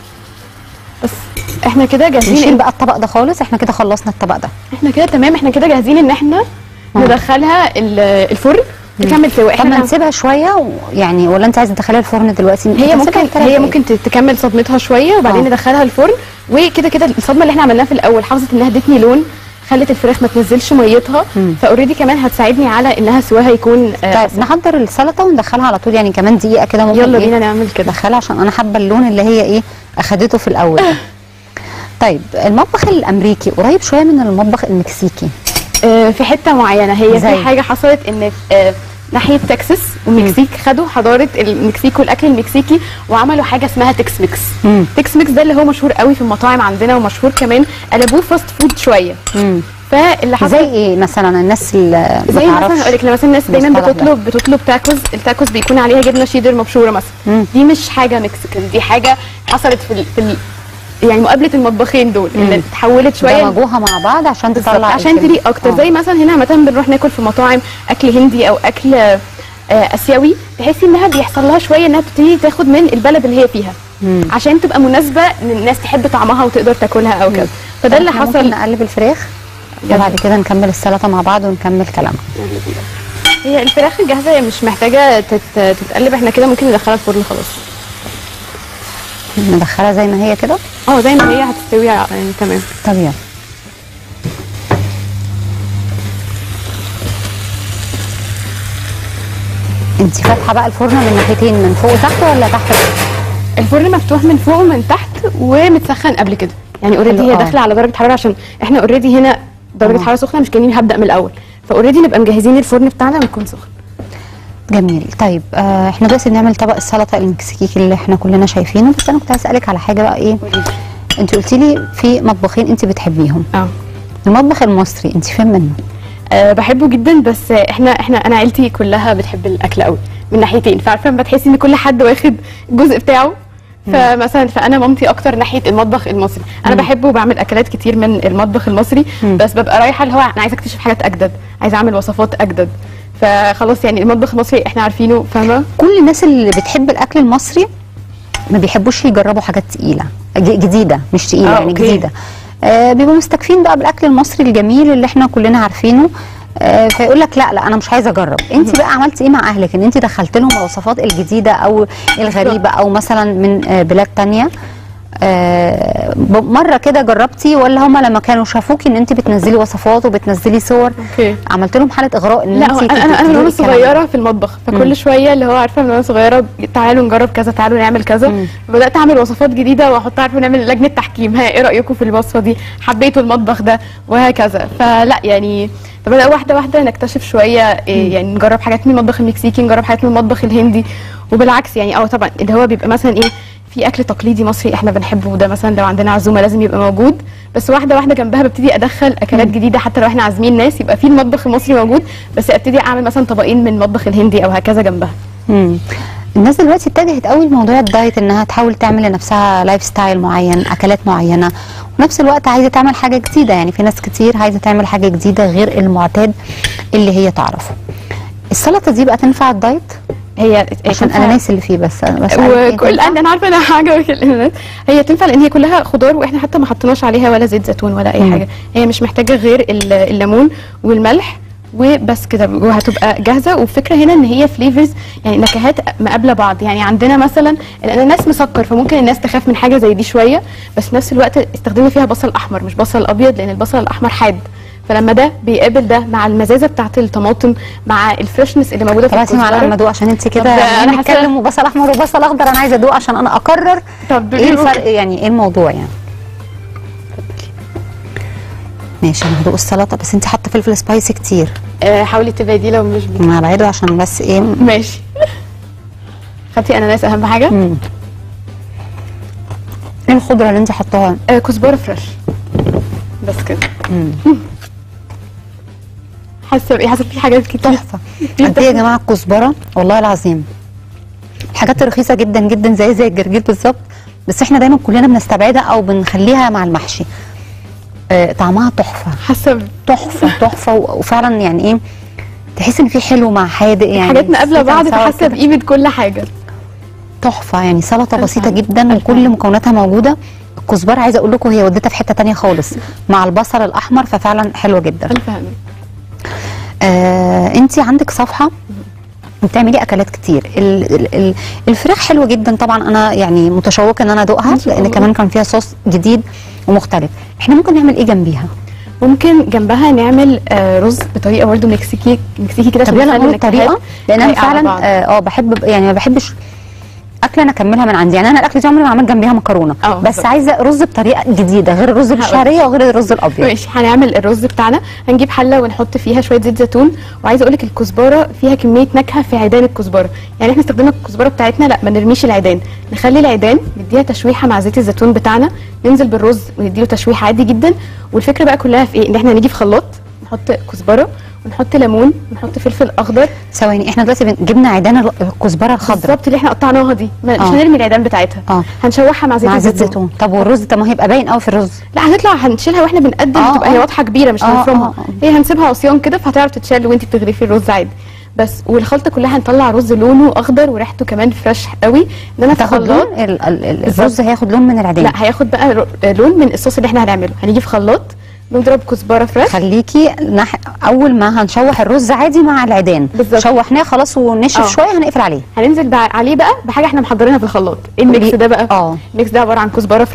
بس احنا كده جاهزين نشيل إن بقى الطبق ده خالص احنا كده خلصنا الطبق ده احنا كده تمام احنا كده جاهزين ان احنا ندخلها ال- الفرن تكمل سوا طب احنا ما نعم- نسيبها شويه و... يعني ولا انت عايزه تدخليها الفرن دلوقتي هي نسيبها ممكن لثلاث هي دقايق. ممكن ت- تكمل صدمتها شويه وبعدين آه. ندخلها الفرن وكده كده الصدمه اللي احنا عملناها في الاول حافظت انها ادتني لون خلت الفراخ ما تنزلش ميتها فاوريدي كمان هتساعدني على انها سواها يكون آه، طيب نحضر السلطه وندخلها على طول يعني كمان دقيقه كده ممكن يلا إيه بينا نعمل كده ندخلها عشان انا حابه اللون اللي هي ايه اخدته في الاول ده. طيب المطبخ الامريكي قريب شويه من المطبخ المكسيكي آه، في حته معينه هي زي؟ في حاجه حصلت ان آه، ناحيه تكساس والمكسيك خدوا حضاره المكسيك والاكل المكسيكي وعملوا حاجه اسمها تكس ميكس مم. تكس ميكس ده اللي هو مشهور قوي في المطاعم عندنا ومشهور كمان قلبوه فاست فود شويه مم. فاللي حصل زي ايه مثلا الناس اللي ما زي مثلا تعرفش هقول لك لما مثلا الناس دايما المصطلح ده. بتطلب بتطلب تاكوز التاكوز بيكون عليها جبنه شيدر مبشوره مثلا مم. دي مش حاجه مكسيكان دي حاجه حصلت في ال... في ال... يعني مقابله المطبخين دول اللي اتحولت شويه دمجوها مع بعض عشان بالظبط تطلع عشان الكلمة. تليق اكتر آه. زي مثلا هنا عامه بنروح ناكل في مطاعم اكل هندي او اكل آه، اسيوي تحسي انها بيحصل لها شويه انها تبتدي تاخد من البلد اللي هي فيها مم. عشان تبقى مناسبه ان الناس تحب طعمها وتقدر تاكلها او كده فده اللي إحنا ممكن حصل نقلب الفراخ وبعد كده نكمل السلطه مع بعض ونكمل كلامنا هي الفراخ الجاهزه هي مش محتاجه تت... تتقلب احنا كده ممكن ندخلها الفرن خلاص ندخلها زي ما هي كده اه زي ما هي هتستوي يعني تمام طب يلا انت فاتحه بقى الفرن من ناحيتين من فوق وتحت ولا تحت بس؟ الفرن مفتوح من فوق ومن تحت ومتسخن قبل كده يعني اوريدي حلو، هي آه. داخله على درجه حراره عشان احنا اوريدي هنا درجه آه. حراره سخنه مش كاني هبدا من الاول فاوريدي نبقى مجهزين الفرن بتاعنا ويكون سخن جميل طيب آه احنا دلوقتي بنعمل طبق السلطه المكسيكي اللي احنا كلنا شايفينه بس انا كنت عايز اسالك على حاجه بقى ايه انت قلتي لي في مطبخين انت بتحبيهم اه المطبخ المصري انت فين منه أه بحبه جدا بس احنا احنا انا عيلتي كلها بتحب الاكل قوي من ناحيتين فعارفه لما بتحسي ان كل حد واخد الجزء بتاعه فمثلا فانا مامتي اكتر ناحيه المطبخ المصري انا مم. بحبه وبعمل اكلات كتير من المطبخ المصري مم. بس ببقى رايحه اللي هو انا عايزه اكتشف حاجات اجدد عايزه اعمل وصفات اجدد فخلاص يعني المطبخ المصري احنا عارفينه فاهمه كل الناس اللي بتحب الاكل المصري ما بيحبوش يجربوا حاجات تقيله ج- جديده مش تقيله آه، يعني أوكي. جديده آه بيبقوا مستكفين بقى بالاكل المصري الجميل اللي احنا كلنا عارفينه آه فيقول لك لا لا انا مش عايزه اجرب انت بقى عملتي ايه مع اهلك ان انت دخلت لهم الوصفات الجديده او الغريبه او مثلا من آه بلاد تانية آه ب- مره كده جربتي ولا هم لما كانوا شافوكي ان انت بتنزلي وصفات وبتنزلي صور اوكي عملت لهم حاله اغراء ان لا انت هو انا انا انا من وانا تدوقي الكلام ده؟ صغيره في المطبخ مم. فكل شويه اللي هو عارفه من وانا صغيره تعالوا نجرب كذا تعالوا نعمل كذا بدات اعمل وصفات جديده واحطها عارفه نعمل لجنه تحكيم ها ايه رايكم في الوصفه دي حبيتوا المطبخ ده وهكذا فلا يعني فبدا واحده واحده نكتشف شويه إيه يعني نجرب حاجات من المطبخ المكسيكي نجرب حاجات من المطبخ الهندي وبالعكس يعني اه طبعا اللي هو بيبقى مثلا ايه في اكل تقليدي مصري احنا بنحبه وده مثلا لو عندنا عزومه لازم يبقى موجود بس واحده واحده جنبها ببتدي ادخل اكلات جديده حتى لو احنا عازمين ناس يبقى في المطبخ المصري موجود بس ابتدي اعمل مثلا طبقين من المطبخ الهندي او هكذا جنبها مم. الناس دلوقتي اتجهت قوي لموضوع الدايت انها تحاول تعمل لنفسها لايف ستايل معين اكلات معينه ونفس الوقت عايزه تعمل حاجه جديده يعني في ناس كتير عايزه تعمل حاجه جديده غير المعتاد اللي هي تعرفه السلطه دي بقى تنفع الدايت هي عشان تنفع- انا ناسي اللي فيه بس انا بس وكل انا عارفه انها حاجه الانترنت هي تنفع لان هي كلها خضار واحنا حتى ما حطيناش عليها ولا زيت زيتون ولا اي مم. حاجه هي مش محتاجه غير ال- الليمون والملح وبس كده وهتبقى جاهزه والفكره هنا ان هي فليفرز يعني نكهات مقابله بعض يعني عندنا مثلا الاناناس مسكر فممكن الناس تخاف من حاجه زي دي شويه بس في نفس الوقت استخدمنا فيها بصل احمر مش بصل ابيض لان البصل الاحمر حاد فلما ده بيقابل ده مع المزازه بتاعت الطماطم مع الفريشنس اللي موجوده في طب هاتي معلقه الكزبرة. لما ادوق عشان انت طب كده ده أنا عمالين حاسة- نتكلم وبصل احمر وبصل اخضر انا عايزه ادوق عشان انا اقرر طب ايه الفرق يعني ايه الموضوع يعني ماشي انا هدوق السلطه بس انت حاطه فلفل سبايسي كتير آه، حاولي تبعديه لو مش بت... انا هبعده عشان بس ايه ماشي خدتي اناناس اهم حاجه مم. ايه الخضره اللي انت حطاها آه كزبره فريش بس كده حاسه بايه حاسه في حاجات كتير تحفه قد ايه يا جماعه الكزبره والله العظيم الحاجات رخيصه جدا جدا زي زي الجرجير بالظبط بس احنا دايما كلنا بنستبعدها او بنخليها مع المحشي آه طعمها تحفه حاسه تحفه تحفه و- وفعلا يعني ايه تحس ان في حلو مع حادق يعني حاجات مقابله sweet and بعض sour فحاسه كده. بقيمه كل حاجه تحفه يعني سلطه ألف بسيطه هنا. جدا وكل مكوناتها موجوده الكزبره عايزه اقول لكم هي ودتها في حته تانية خالص مع البصل الاحمر ففعلا حلوه جدا الف هنا آه انت عندك صفحه بتعملي اكلات كتير ال ال ال الفراخ حلوه جدا طبعا انا يعني متشوقه ان انا ادوقها إن شاء لان الله. كمان كان فيها صوص جديد ومختلف احنا ممكن نعمل ايه جنبيها ممكن جنبها نعمل آه رز بطريقه برضه مكسيكي مكسيكي كده طب عشان يلا نخلي نقول النكهات الطريقه لان انا لايقة على فعلا بعض. اه آه، بحب يعني ما بحبش اكله انا اكملها من عندي يعني انا الاكل دي عمري ما عملت جنبيها مكرونه اه، بس بالظبط. عايزه رز بطريقه جديده غير الرز بالشعريه وغير الرز الابيض ماشي هنعمل الرز بتاعنا هنجيب حله ونحط فيها شويه زيت زيتون وعايزه اقول لك الكزبره فيها كميه نكهه في عيدان الكزبره يعني احنا استخدمنا الكزبره بتاعتنا لا ما نرميش العيدان نخلي العيدان نديها تشويحه مع زيت الزيتون بتاعنا ننزل بالرز ونديله تشويحه عادي جدا والفكره بقى كلها في ايه ان احنا نيجي في خلاط نحط كزبره ونحط ليمون ونحط فلفل اخضر ثواني احنا دلوقتي بن- جبنا عيدان ال- الكزبره الخضراء بالظبط اللي احنا قطعناها دي ما- مش اه. هنرمي العيدان بتاعتها اه هنشوحها مع زيت مع زيت الزيتون زيتون طب والرز طب ما هيبقى باين قوي في الرز لا هتطلع هنشيلها واحنا بنقدم اه، تبقى اه. هي واضحه كبيره مش اه، هنفرمها اه، هي هنسيبها عصيان كده فهتعرف تتشال وانت بتغرفي الرز عادي بس والخلطه كلها هنطلع رز لونه اخضر وريحته كمان فريش قوي ان انا في تاخد خلاط لون ال- ال- ال- بالظبط. الرز هياخد لون من العيدان لا هياخد بقى ر- لون من الصوص اللي احنا هنعمله هنيجي في خلاط نضرب كزبره فريش خليكي نح... اول ما هنشوح الرز عادي مع العيدان بالظبط. شوحناه خلاص ونشف اه. شويه هنقفل عليه هننزل بقى عليه بقى بحاجه احنا محضرينها في الخلاط ايه الميكس قولي- ده بقى اه الميكس ده عباره عن كزبره فريش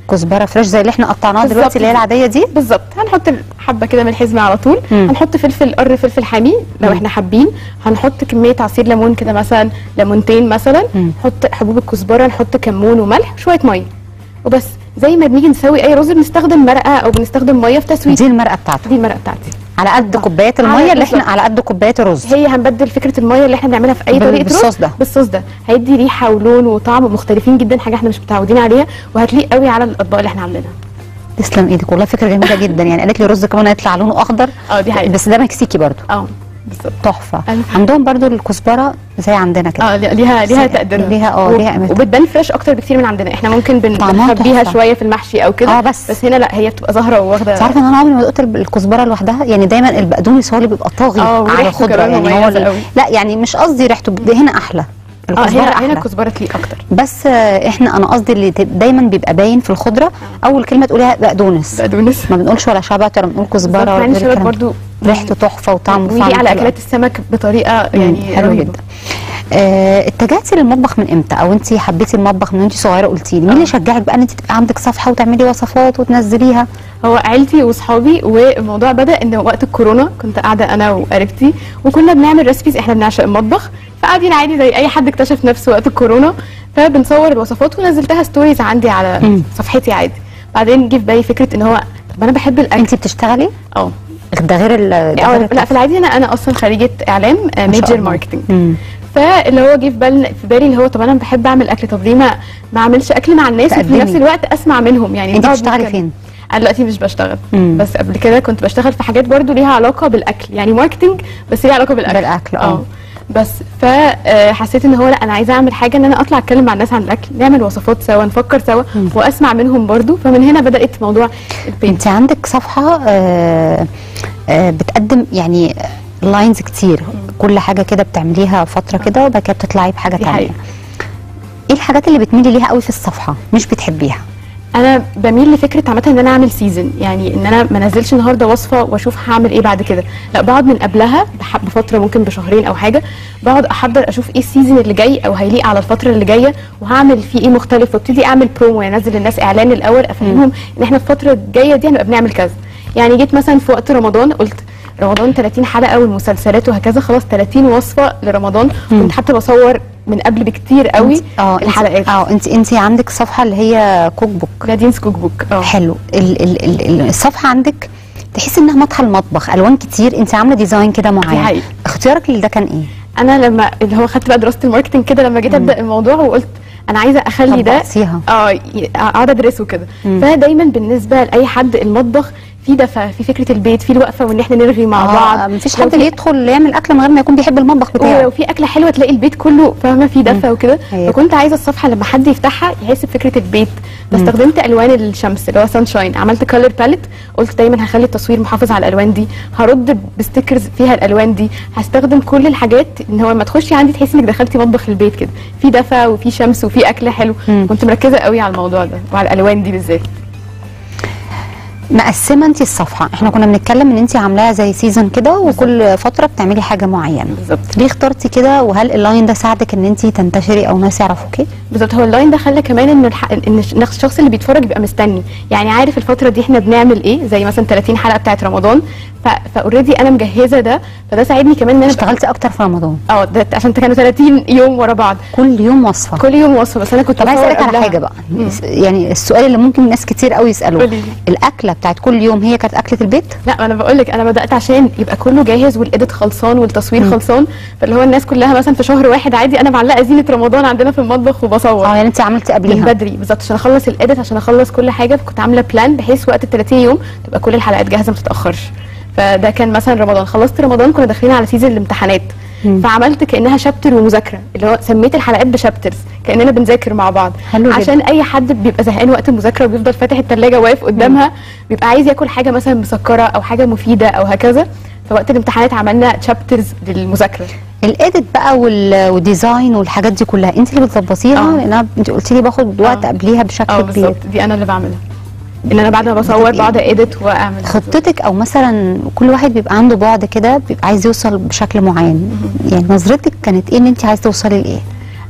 كزبره فريش زي اللي احنا قطعناها بالظبط. دلوقتي اللي هي العاديه دي بالظبط هنحط حبه كده من الحزمه على طول مم. هنحط فلفل قر فلفل حامي لو احنا حابين هنحط كميه عصير ليمون كده مثلا ليمونتين مثلا مم. نحط حبوب الكزبره نحط كمون وملح وشويه ميه وبس زي ما بنيجي نسوي اي رز بنستخدم مرقه او بنستخدم ميه في تسويه دي المرقه بتاعته دي المرقه بتاعتي على قد كوبايات على الميه اللي احنا بالظبط. على قد كوبايات الرز هي هنبدل فكره الميه اللي احنا بنعملها في اي بال- طريقه بالصوص رز ده. بالصوص ده هيدي ريحه ولون وطعم مختلفين جدا حاجه احنا مش متعودين عليها وهتليق قوي على الاطباق اللي احنا عاملينها تسلم ايدك والله فكره جميله جدا يعني قالت لي رز كمان هيطلع لونه اخضر اه دي حقيقه بس ده مكسيكي برضو اه بالظبط تحفه أيوة. عندهم برضو الكزبره زي عندنا كده اه ليها ليها بس- تقديرها ليها- اه، و- ليها قيمتها. وبتبان فريش اكتر بكتير من عندنا احنا ممكن بن- طعمها بنخبيها تحفة. شويه في المحشي او كده اه بس. بس هنا لا هي بتبقى ظاهره واخده انت عارفه ان انا عمري ما دقت الب- الكزبره لوحدها يعني دايما البقدونس هو اللي بيبقى طاغي اه، على وريحته الخضره كمان يعني هو مميزة ال- قوي. لا يعني مش قصدي ريحته ب- هنا احلى اه الكزبره هنا هنا احلى الكزبره تليق اكتر بس آه، احنا انا قصدي اللي ت- دايما بيبقى باين في الخضره اول كلمه تقوليها بقدونس بقدونس ما بنقولش ولا شبت ولا بنقول كزبره بالظبط، مع ولا ان غير الشبت الكلام ده. برضو ريحته تحفه وطعمه ويجي فعلا على حلو اكلات السمك بطريقه مم، يعني حلو رهيبة. جدا آه اتجهتي للمطبخ من امتى او انت حبيتي المطبخ من وانت صغيره قلتي لي مين اللي شجعك بقى ان انت تبقى عندك صفحه وتعملي وصفات وتنزليها هو عيلتي واصحابي والموضوع بدا ان وقت الكورونا كنت قاعده انا وقريبتي وكنا بنعمل ريسبيز احنا بنعشق المطبخ فقاعدين عادي زي اي حد اكتشف نفسه وقت الكورونا فبنصور الوصفات ونزلتها ستوريز عندي على مم. صفحتي عادي بعدين جه في بالي فكره ان هو طب انا بحب الاكل انت بتشتغلي اه ده غير ال ده اه غير لا في العادي انا انا اصلا خريجه اعلام شاء ميجر الله. ماركتنج مم. فاللي هو جه في بالي في بالي اللي هو طب انا بحب اعمل اكل طب ليه ما ما اعملش اكل مع الناس وفي تقدمي. نفس الوقت اسمع منهم يعني انت بنقعد بتشتغلي نتكلم. فين؟ انا دلوقتي مش بشتغل مم. بس قبل كده كنت بشتغل في حاجات برضو ليها علاقه بالاكل يعني ماركتنج بس ليها علاقه بالاكل بالأكل، اه. بس فحسيت ان هو لا انا عايزه اعمل حاجه ان انا اطلع اتكلم مع الناس عن الاكل نعمل وصفات سوا نفكر سوا واسمع منهم برضو فمن هنا بدات موضوع البيج انت عندك صفحه آه آه بتقدم يعني لاينز كتير كل حاجه كده بتعمليها فتره كده وبعد كده بتطلعي بحاجه دي تانية حقيقة. ايه الحاجات اللي بتميلي ليها قوي في الصفحه مش بتحبيها انا بميل لفكره عامه ان انا اعمل سيزون يعني ان انا ما انزلش النهارده وصفه واشوف هعمل ايه بعد كده لا بقعد من قبلها بح- بفتره ممكن بشهرين او حاجه بقعد احضر اشوف ايه السيزون اللي جاي او هيليق على الفتره اللي جايه وهعمل فيه ايه مختلف وابتدي اعمل برومو يعني انزل للناس اعلان الاول افهمهم ان احنا الفتره الجايه دي هنبقى بنعمل كذا يعني جيت مثلا في وقت رمضان قلت رمضان 30 حلقه والمسلسلات وهكذا خلاص 30 وصفه لرمضان كنت حتى بصور من قبل بكتير قوي اه انت- الحلقات اه انت انت عندك صفحه اللي هي كوك بوك نادين's كوك بوك اه حلو ال ال ال ال- الصفحه عندك تحس انها مدخل المطبخ الوان كتير انت عامله ديزاين كده معين حقيقة. اختيارك لده كان ايه انا لما اللي هو خدت بقى دراسه الماركتنج كده لما جيت ابدا الموضوع وقلت انا عايزه اخلي ده طبقتيها. اه ي- اقعد ادرسه كده مم. فدايما بالنسبه لاي حد المطبخ في دفى في فكره البيت في الوقفه وان احنا نرغي مع بعض مفيش لو حد في- يدخل يعمل اكل من غير ما يكون بيحب المطبخ بتاعه ولو في اكله حلوه تلاقي البيت كله فاهمه في دفى وكده أيوة. فكنت عايزه الصفحه لما حد يفتحها يحس بفكره البيت فاستخدمت الوان الشمس اللي هو سانشاين عملت كولر باليت قلت دايما هخلي التصوير محافظ على الالوان دي هرد بستيكرز فيها الالوان دي هستخدم كل الحاجات ان هو لما تخشي عندي تحسي انك دخلتي مطبخ البيت كده في دفى وفي شمس وفي اكل حلو مم. كنت مركزه قوي على الموضوع ده وعلى الالوان دي بالذات مقسمه انت الصفحه احنا كنا بنتكلم ان انت عاملاها زي سيزون كده وكل فتره بتعملي حاجه معينه بالظبط ليه اخترتي كده وهل اللاين ده ساعدك ان انت تنتشري او ناس يعرفوكي بالظبط هو اللاين ده خلى كمان ان الح... ان الشخص اللي بيتفرج يبقى مستني يعني عارف الفتره دي احنا بنعمل ايه زي مثلا 30 حلقه بتاعت رمضان ف... فاوريدي انا مجهزه ده فده ساعدني كمان ان انا اشتغلتي اكتر في رمضان اه ده عشان كانوا 30 يوم ورا بعض كل يوم وصفه كل يوم وصفه بس انا كنت طب عايز بصور اسالك على قبلها. حاجه بقى مم. يعني السؤال اللي ممكن ناس كتير قوي يسالوه قولي لي. الاكله بتاعت كل يوم هي كانت اكله البيت لا انا بقول لك انا بدات عشان يبقى كله جاهز والايديت خلصان والتصوير خلصان فاللي هو الناس كلها مثلا في شهر واحد عادي انا معلقه زينه رمضان عندنا في المطبخ وبصور اه يعني انت عملتي من قبليها بدري بالظبط عشان اخلص الايديت عشان اخلص كل حاجه فكنت عامله بلان بحيث وقت ال 30 يوم تبقى كل الحلقات جاهزه ما تتاخرش فده كان مثلا رمضان خلصت رمضان كنا داخلين على سيزون الامتحانات فعملت كانها شابتر ومذاكره اللي هو سميت الحلقات بشابترز كاننا بنذاكر مع بعض حلو جدا. عشان اي حد بيبقى زهقان وقت المذاكره وبيفضل فاتح الثلاجه واقف قدامها بيبقى عايز ياكل حاجه مثلا مسكره او حاجه مفيده او هكذا فوقت الامتحانات عملنا شابترز للمذاكره الايديت بقى وال- والديزاين والحاجات دي كلها انت اللي بتظبطيها اه. لانها انت قلتي لي باخد وقت اه. قبليها بشكل اه كبير بالظبط دي انا اللي بعملها ان انا بعد ما بصور بتبقي- بقعد اديت واعمل خطتك او مثلا كل واحد بيبقى عنده بعد كده بيبقى عايز يوصل بشكل معين يعني نظرتك كانت ايه ان انت عايزه توصلي لايه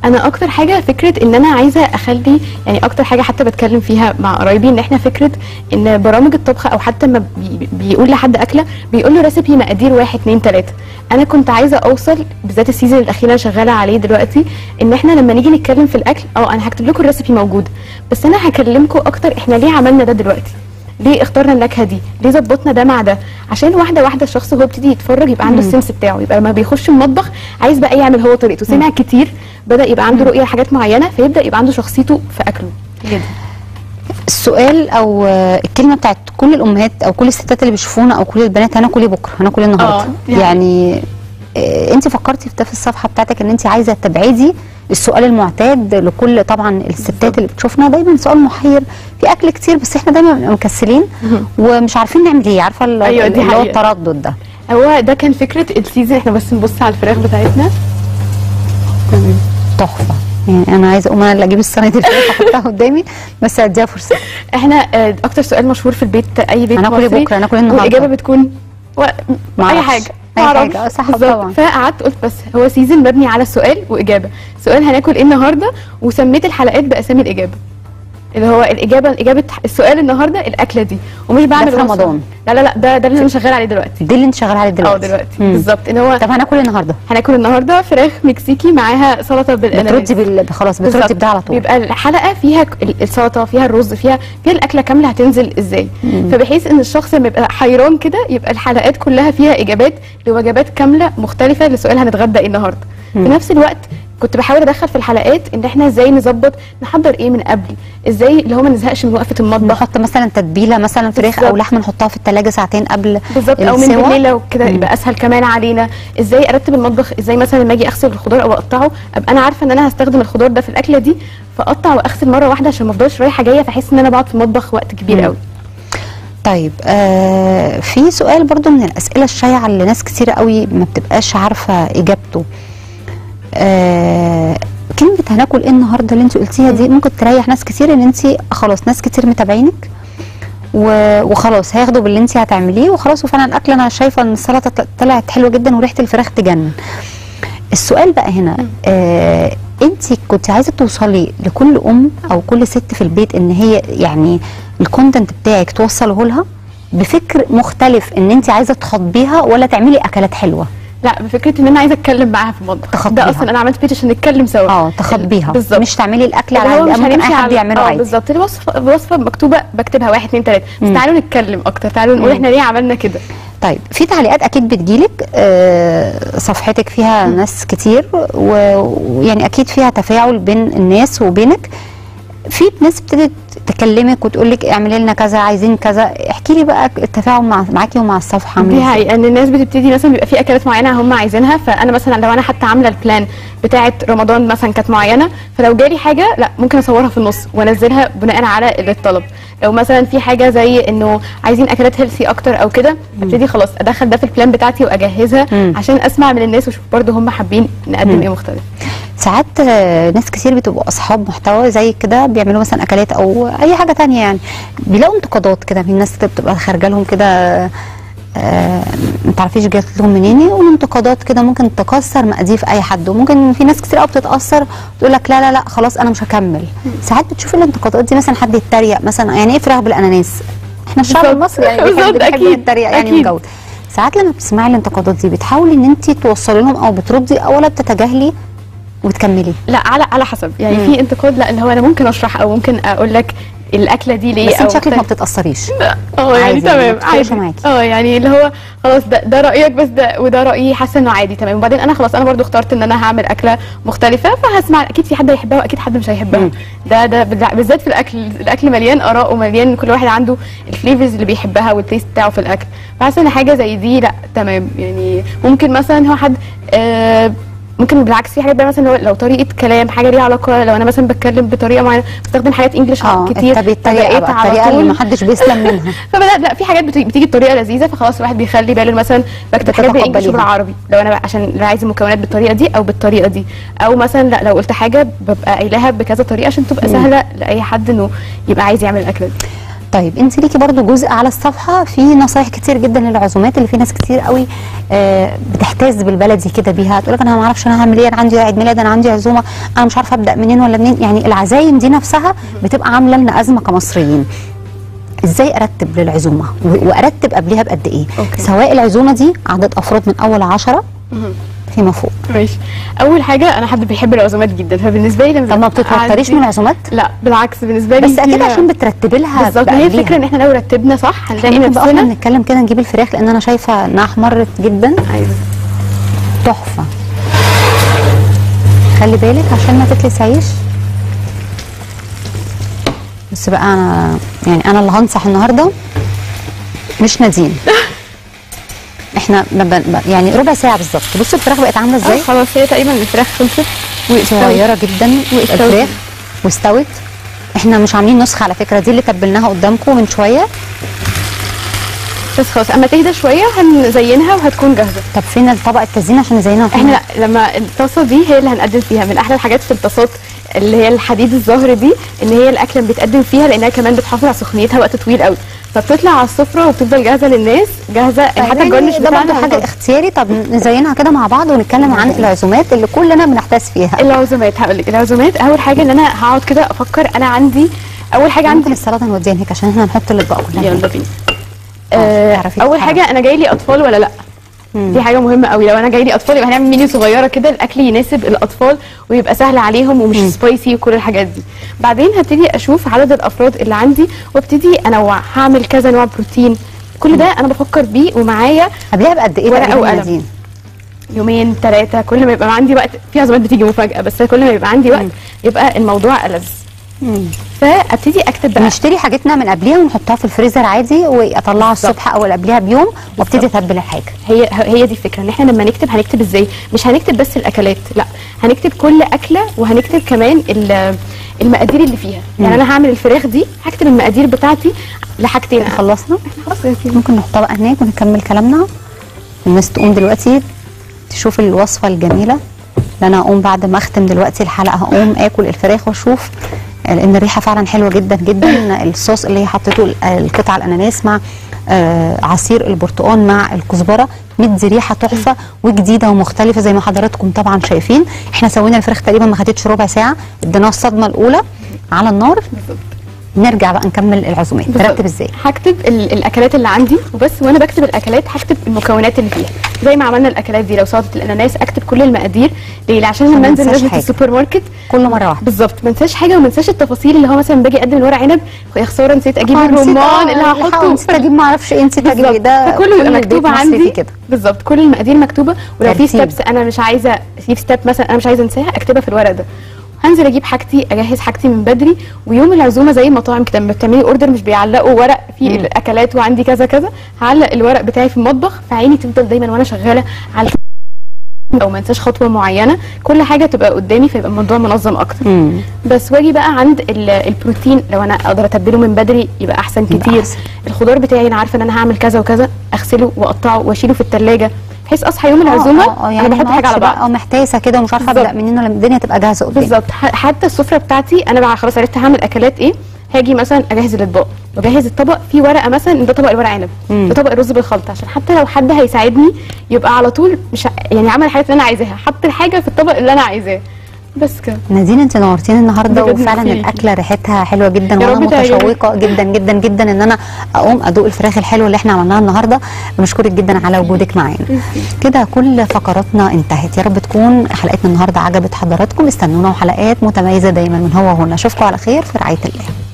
انا اكتر حاجه فكره ان انا عايزه اخلي يعني اكتر حاجه حتى بتكلم فيها مع قرايبي ان احنا فكره ان برامج الطبخ او حتى ما بي بيقول لحد اكله بيقول له ريسيبي مقادير واحد اتنين تلاته انا كنت عايزه اوصل بالذات السيزون الاخير اللي أنا شغاله عليه دلوقتي ان احنا لما نيجي نتكلم في الاكل اه انا هكتب لكم الريسيبي موجوده بس انا هكلمكم اكتر احنا ليه عملنا ده دلوقتي ليه اخترنا النكهه دي ليه ظبطنا ده مع ده عشان واحده واحده الشخص وهو بيبتدي يتفرج يبقى عنده مم. السنس بتاعه يبقى لما بيخش المطبخ عايز بقى يعمل هو طريقته سمع كتير بدا يبقى عنده رؤيه لحاجات معينه فيبدا يبقى عنده شخصيته في اكله كده السؤال او آه، الكلمه بتاعت كل الامهات او كل الستات اللي بيشوفونا او كل البنات هناكل ايه بكره هناكل ايه النهارده آه، يعني- يعني آه، انت فكرتي في ده في الصفحه بتاعتك ان انت عايزه تبعدي السؤال المعتاد لكل طبعا الستات اللي بتشوفنا دايما سؤال محير في اكل كتير بس احنا دايما بنبقى مكسلين ومش عارفين نعمل ايه عارفه ال- أيوة، دي اللي هو حقيقة. التردد ده هو ده كان فكره السيزون احنا بس نبص على الفراخ بتاعتنا تحفه يعني انا عايزه اقوم انا اللي اجيب الصينيه الفراخ احطها قدامي بس اديها فرصه احنا آه، اكتر سؤال مشهور في البيت اي بيت هناكل إيه مصري بكرة؟ هناكل إيه النهاردة؟ والاجابه بتكون و... اي معرفش. حاجه أي معرفش. حاجة، آه، صح بالظبط. طبعا. فقعدت قلت بس هو سيزون مبني على سؤال واجابه سؤال هناكل ايه النهارده وسميت الحلقات باسامي الاجابه اللي هو الاجابه اجابه السؤال النهارده الاكله دي ومش بعمل في وصفة. رمضان. لا لا لا ده ده اللي انا شغال عليه دلوقتي دي اللي انت شغاله عليه دلوقتي اه دلوقتي مم. بالظبط ان هو طب هناكل إيه النهارده هناكل النهارده فراخ مكسيكي معاها سلطه بالاناناس بتردي بال... خلاص بتردي بالظبط. بده على طول بيبقى الحلقه فيها ك- ال- السلطه فيها الرز فيها فيها الاكله كامله هتنزل ازاي فبحيث ان الشخص لما يبقى حيران كده يبقى الحلقات كلها فيها اجابات لوجبات كامله مختلفه لسؤال هنتغدى ايه النهارده في نفس الوقت كنت بحاول ادخل في الحلقات ان احنا ازاي نظبط نحضر ايه من قبل ازاي اللي هو ما نزهقش من وقفه المطبخ نحط مثلا تتبيله مثلا فراخ او بالظبط. لحمه نحطها في الثلاجه ساعتين قبل بالظبط او من السوا. بالليل لو كده مم. يبقى اسهل كمان علينا ازاي ارتب المطبخ ازاي مثلا لما اجي اغسل الخضار او اقطعه ابقى انا عارفه ان انا هستخدم الخضار ده في الاكله دي فاقطع واغسل مره واحده عشان ما افضلش رايحه جايه فاحس ان انا بقعد في المطبخ وقت كبير مم. قوي طيب آه في سؤال برضو من الاسئله الشائعه اللي ناس كتير قوي ما بتبقاش عارفه اجابته آه كلمه هناكل ايه النهارده اللي انت قلتيها دي ممكن تريح ناس كتير ان انت خلاص ناس كتير متابعينك و- وخلاص هياخدوا باللي انت هتعمليه وخلاص وفعلا الاكل انا شايفه ان السلطه طل- طلعت حلوه جدا وريحه الفراخ تجنن السؤال بقى هنا آه انت كنت عايزه توصلي لكل ام او كل ست في البيت ان هي يعني الكونتنت بتاعك توصله لها بفكر مختلف ان انت عايزه تخاطبيها ولا تعملي اكلات حلوه لا بفكره ان انا عايزه اتكلم معاها في المطبخ تخاطبيها. ده اصلا انا عملت بيج عشان نتكلم سوا اه تخاطبيها بالظبط مش تعملي الاكل على اللي هو عادي مش ممكن هنمشي اي حد على- يعمله اه عادي بالظبط الوصفه الوصفه مكتوبه بكتبها واحد اتنين تلاته بس مم. تعالوا نتكلم اكتر تعالوا نقول مم. احنا ليه عملنا كده طيب في تعليقات اكيد بتجيلك آه، صفحتك فيها ناس كتير و- ويعني اكيد فيها تفاعل بين الناس وبينك في ناس بتبتدي تكلمك وتقول لك اعملي لنا كذا عايزين كذا احكي لي بقى التفاعل مع معاكي ومع الصفحه عامل دي ازاي حقيقة ان الناس بتبتدي مثلا بيبقى في اكلات معينه هم عايزينها فانا مثلا لو انا حتى عامله البلان بتاعه رمضان مثلا كانت معينه فلو جالي حاجه لا ممكن اصورها في النص وانزلها بناء على الطلب لو مثلا في حاجه زي انه عايزين اكلات هيلثي اكتر او كده ابتدي خلاص ادخل ده في البلان بتاعتي واجهزها مم. عشان اسمع من الناس واشوف برضه هم حابين نقدم مم. ايه مختلف ساعات آه، ناس كتير بتبقوا اصحاب محتوى زي كده بيعملوا مثلا اكلات او اي حاجه تانية يعني بيلاقوا انتقادات كده من ناس كده بتبقى خارجه لهم كده آه، ما تعرفيش جات لهم منين يقولوا انتقادات كده ممكن تكسر مقاديف اي حد وممكن في ناس كتير قوي بتتاثر وتقول لك لا لا لا خلاص انا مش هكمل ساعات بتشوف الانتقادات دي مثلا حد يتريق مثلا يعني ايه فراخ بالاناناس احنا الشعب بالظبط. المصري يعني بيحب, بالظبط، بيحب أكيد، يتريق يعني أكيد. من جو ساعات لما بتسمعي الانتقادات دي بتحاولي ان انت توصلي لهم او بتردي او ولا بتتجاهلي وتكملي لا على على حسب يعني مم. في انتقاد لا اللي هو انا ممكن اشرح او ممكن اقول لك الاكله دي ليه بس او انت شكلك ما بتاع. بتتاثريش اه يعني عادي، ما تمام بتفرقش عادي معاكي. اه يعني اللي هو خلاص ده, ده رايك بس ده وده رايي حاسه انه عادي تمام وبعدين انا خلاص انا برضو اخترت ان انا هعمل اكله مختلفه فهسمع اكيد في حد هيحبها واكيد حد مش هيحبها مم. ده ده بالع- بالذات في الاكل الاكل مليان اراء ومليان كل واحد عنده الفليفرز اللي بيحبها والتيست بتاعه في الاكل فحاسه ان حاجه زي دي لا تمام يعني ممكن مثلا هو حد آه ممكن بالعكس في حاجات بقى مثلا لو, لو طريقه كلام حاجه ليها علاقه لو انا مثلا بتكلم بطريقه معينه بستخدم حاجات انجلش اه كتير التبي- الطريقه فبقيت بقى على الطريقه اللي طول- ما حدش بيسلم منها فبدات لا في حاجات بتيجي, بتيجي بطريقه لذيذه فخلاص الواحد بيخلي باله مثلا بكتب حاجات بالانجلش بتتقبليها. وبالعربي لو انا بقى عشان لا عايز المكونات بالطريقه دي او بالطريقه دي او مثلا لا لو قلت حاجه ببقى قايلاها بكذا طريقه عشان تبقى سهله لاي حد انه يبقى عايز يعمل الاكله دي طيب انت ليكي برضو جزء على الصفحه في نصايح كتير جدا للعزومات اللي في ناس كتير قوي آه بتحتاز بالبلدي كده بيها تقول لك انا ما اعرفش انا هعمل ايه انا عندي عيد ميلاد انا عندي عزومه انا مش عارفه ابدا منين ولا منين يعني العزايم دي نفسها بتبقى عامله لنا ازمه كمصريين ازاي ارتب للعزومه و- وارتب قبلها بقد ايه أوكي. سواء العزومه دي عدد افراد من اول عشرة فيما فوق ماشي اول حاجه انا حد بيحب العزومات جدا فبالنسبه لي لما طب ما بيبقى بتتوتريش عندي- من العزومات لا بالعكس بالنسبه لي بس اكيد فيها- عشان بترتبي لها بالظبط ما هي بقبليها. الفكره ان احنا لو رتبنا صح هنلاقي ممكن بقى احنا نفسنا بنتكلم كده نجيب الفراخ لان انا شايفه انها احمرت جدا ايوه تحفه خلي بالك عشان ما تتلسعيش بس بقى انا يعني انا اللي هنصح النهارده مش نادين احنا ما بن- ب- يعني ربع ساعه بالظبط بصوا الفراخ بقت عامله ازاي اه خلاص هي تقريبا الفراخ خلصت صغيره جدا واستوت. الفراخ واستوت احنا مش عاملين نسخه على فكره دي اللي تبلناها قدامكم من شويه بس خلاص اما تهدى شويه هنزينها وهتكون جاهزه طب فين الطبق التزيين عشان نزينها احنا لا لما الطاسه دي هي اللي هنقدم فيها من احلى الحاجات في الطاسات اللي هي الحديد الزهر دي ان هي الاكله اللي بيتقدم فيها لانها كمان بتحافظ على سخونيتها وقت طويل قوي فبتطلع على السفره وبتفضل جاهزه للناس جاهزه حتى يعني الجرنش ده برضه بتاعنا حاجه اختياري طب نزينها كده مع بعض ونتكلم عن العزومات اللي كلنا بنحتاس فيها العزومات هقول لك العزومات اول حاجه ان انا هقعد كده افكر انا عندي اول حاجه ممكن عندي السلطه نوديها هناك عشان احنا هنحط الاطباق كلها يلا هناك. بينا آه، آه، تعرفي اول تتحركي. حاجه انا جاي لي اطفال ولا لا دي حاجه مهمه قوي لو انا جاي لي اطفال يبقى هنعمل مينيو صغيره كده الاكل يناسب الاطفال ويبقى سهل عليهم ومش سبايسي وكل الحاجات دي بعدين هبتدي اشوف عدد الافراد اللي عندي وابتدي انوع هعمل كذا نوع بروتين كل ده انا بفكر بيه ومعايا قبلها بقد ايه ورقة تقريبا وقلم. نادين؟ يومين ثلاثه كل ما يبقى عندي وقت في عزومات بتيجي مفاجاه بس كل ما يبقى عندي وقت يبقى الموضوع ألذ فابتدي اكتب بقى نشتري حاجتنا من قبلها ونحطها في الفريزر عادي واطلعها الصبح او قبلها بيوم وابتدي اتبل الحاجه هي هي دي الفكره ان احنا لما نكتب هنكتب ازاي مش هنكتب بس الاكلات لا هنكتب كل اكله وهنكتب كمان ال- المقادير اللي فيها يعني انا هعمل الفراخ دي هكتب المقادير بتاعتي لحاجتين خلصنا خلاص يا سيدي. ممكن نحطها بقى هناك ونكمل كلامنا الناس تقوم دلوقتي تشوف الوصفه الجميله اللي انا هقوم بعد ما اختم دلوقتي الحلقه هقوم اكل الفراخ واشوف لان الريحه فعلا حلوه جدا جدا الصوص اللي هي حطيته ال- القطع الاناناس مع آه عصير البرتقال مع الكزبره مدي ريحه تحفه وجديده ومختلفه زي ما حضراتكم طبعا شايفين احنا سوينا الفراخ تقريبا ما خدتش ربع ساعه اديناها الصدمه الاولى على النار نرجع بقى نكمل العزومات بالظبط. ترتب ازاي هكتب ال- الاكلات اللي عندي وبس وانا بكتب الاكلات هكتب المكونات اللي فيها زي ما عملنا الاكلات دي لو سلطه الاناناس اكتب كل المقادير ليه عشان عشان لما ما انزل انساش نزله حاجة. السوبر ماركت كل مره واحده بالظبط ما انساش حاجه وما انساش التفاصيل اللي هو مثلا باجي اقدم الورق عنب يا خساره نسيت اجيب آه، نسيت، الرمان آه، اللي الحقوا، هحطه نسيت اجيب ما اعرفش ايه نسيت اجيب ايه ده فكله كل يبقى البيت مكتوب مصري عندي فيه كده بالظبط كل المقادير مكتوبه ولو في ترتيب. ستيبس انا مش عايزه في ستيب مثلا انا مش عايزه انساها اكتبها في الورق ده هنزل اجيب حاجتي اجهز حاجتي من بدري ويوم العزومه زي المطاعم كده لما بتعملي اوردر مش بيعلقوا ورق فيه الاكلات وعندي كذا كذا هعلق الورق بتاعي في المطبخ فعيني تفضل دايما وانا شغاله على او ما انساش خطوه معينه كل حاجه تبقى قدامي فيبقى الموضوع منظم اكتر بس واجي بقى عند ال- البروتين لو انا اقدر اتبله من بدري يبقى احسن يبقى كتير أحسن. الخضار بتاعي انا عارفه ان انا هعمل كذا وكذا اغسله واقطعه واشيله في الثلاجه بحيث اصحى يوم العزومه آه، آه، يعني انا بحط ما حاجه على أقعدش بعض بقى محتاسه كده ومش عارفه ابدا بالظبط. منين ولا الدنيا تبقى جاهزه قدامي بالظبط ح- حتى السفره بتاعتي انا بقى خلاص عرفت هعمل اكلات ايه هاجي مثلا اجهز الاطباق واجهز الطبق فيه ورقه مثلا إن ده طبق الورق عنب مم. ده طبق الرز بالخلطه عشان حتى لو حد هيساعدني يبقى على طول مش ع- يعني عمل الحاجات اللي انا عايزاها حط الحاجه في الطبق اللي انا عايزاه بس كده نادين انت نورتيني النهارده بجد وفعلا ميرسي. الاكله ريحتها حلوه جدا يا وانا رب تعجبك. متشوقه جدا جدا جدا ان انا اقوم ادوق الفراخ الحلوه اللي احنا عملناها النهارده بنشكرك جدا على وجودك معانا كده كل فقراتنا انتهت يا رب تكون حلقتنا النهارده عجبت حضراتكم استنونا وحلقات متميزه دايما من هو هنا اشوفكم على خير في رعايه الله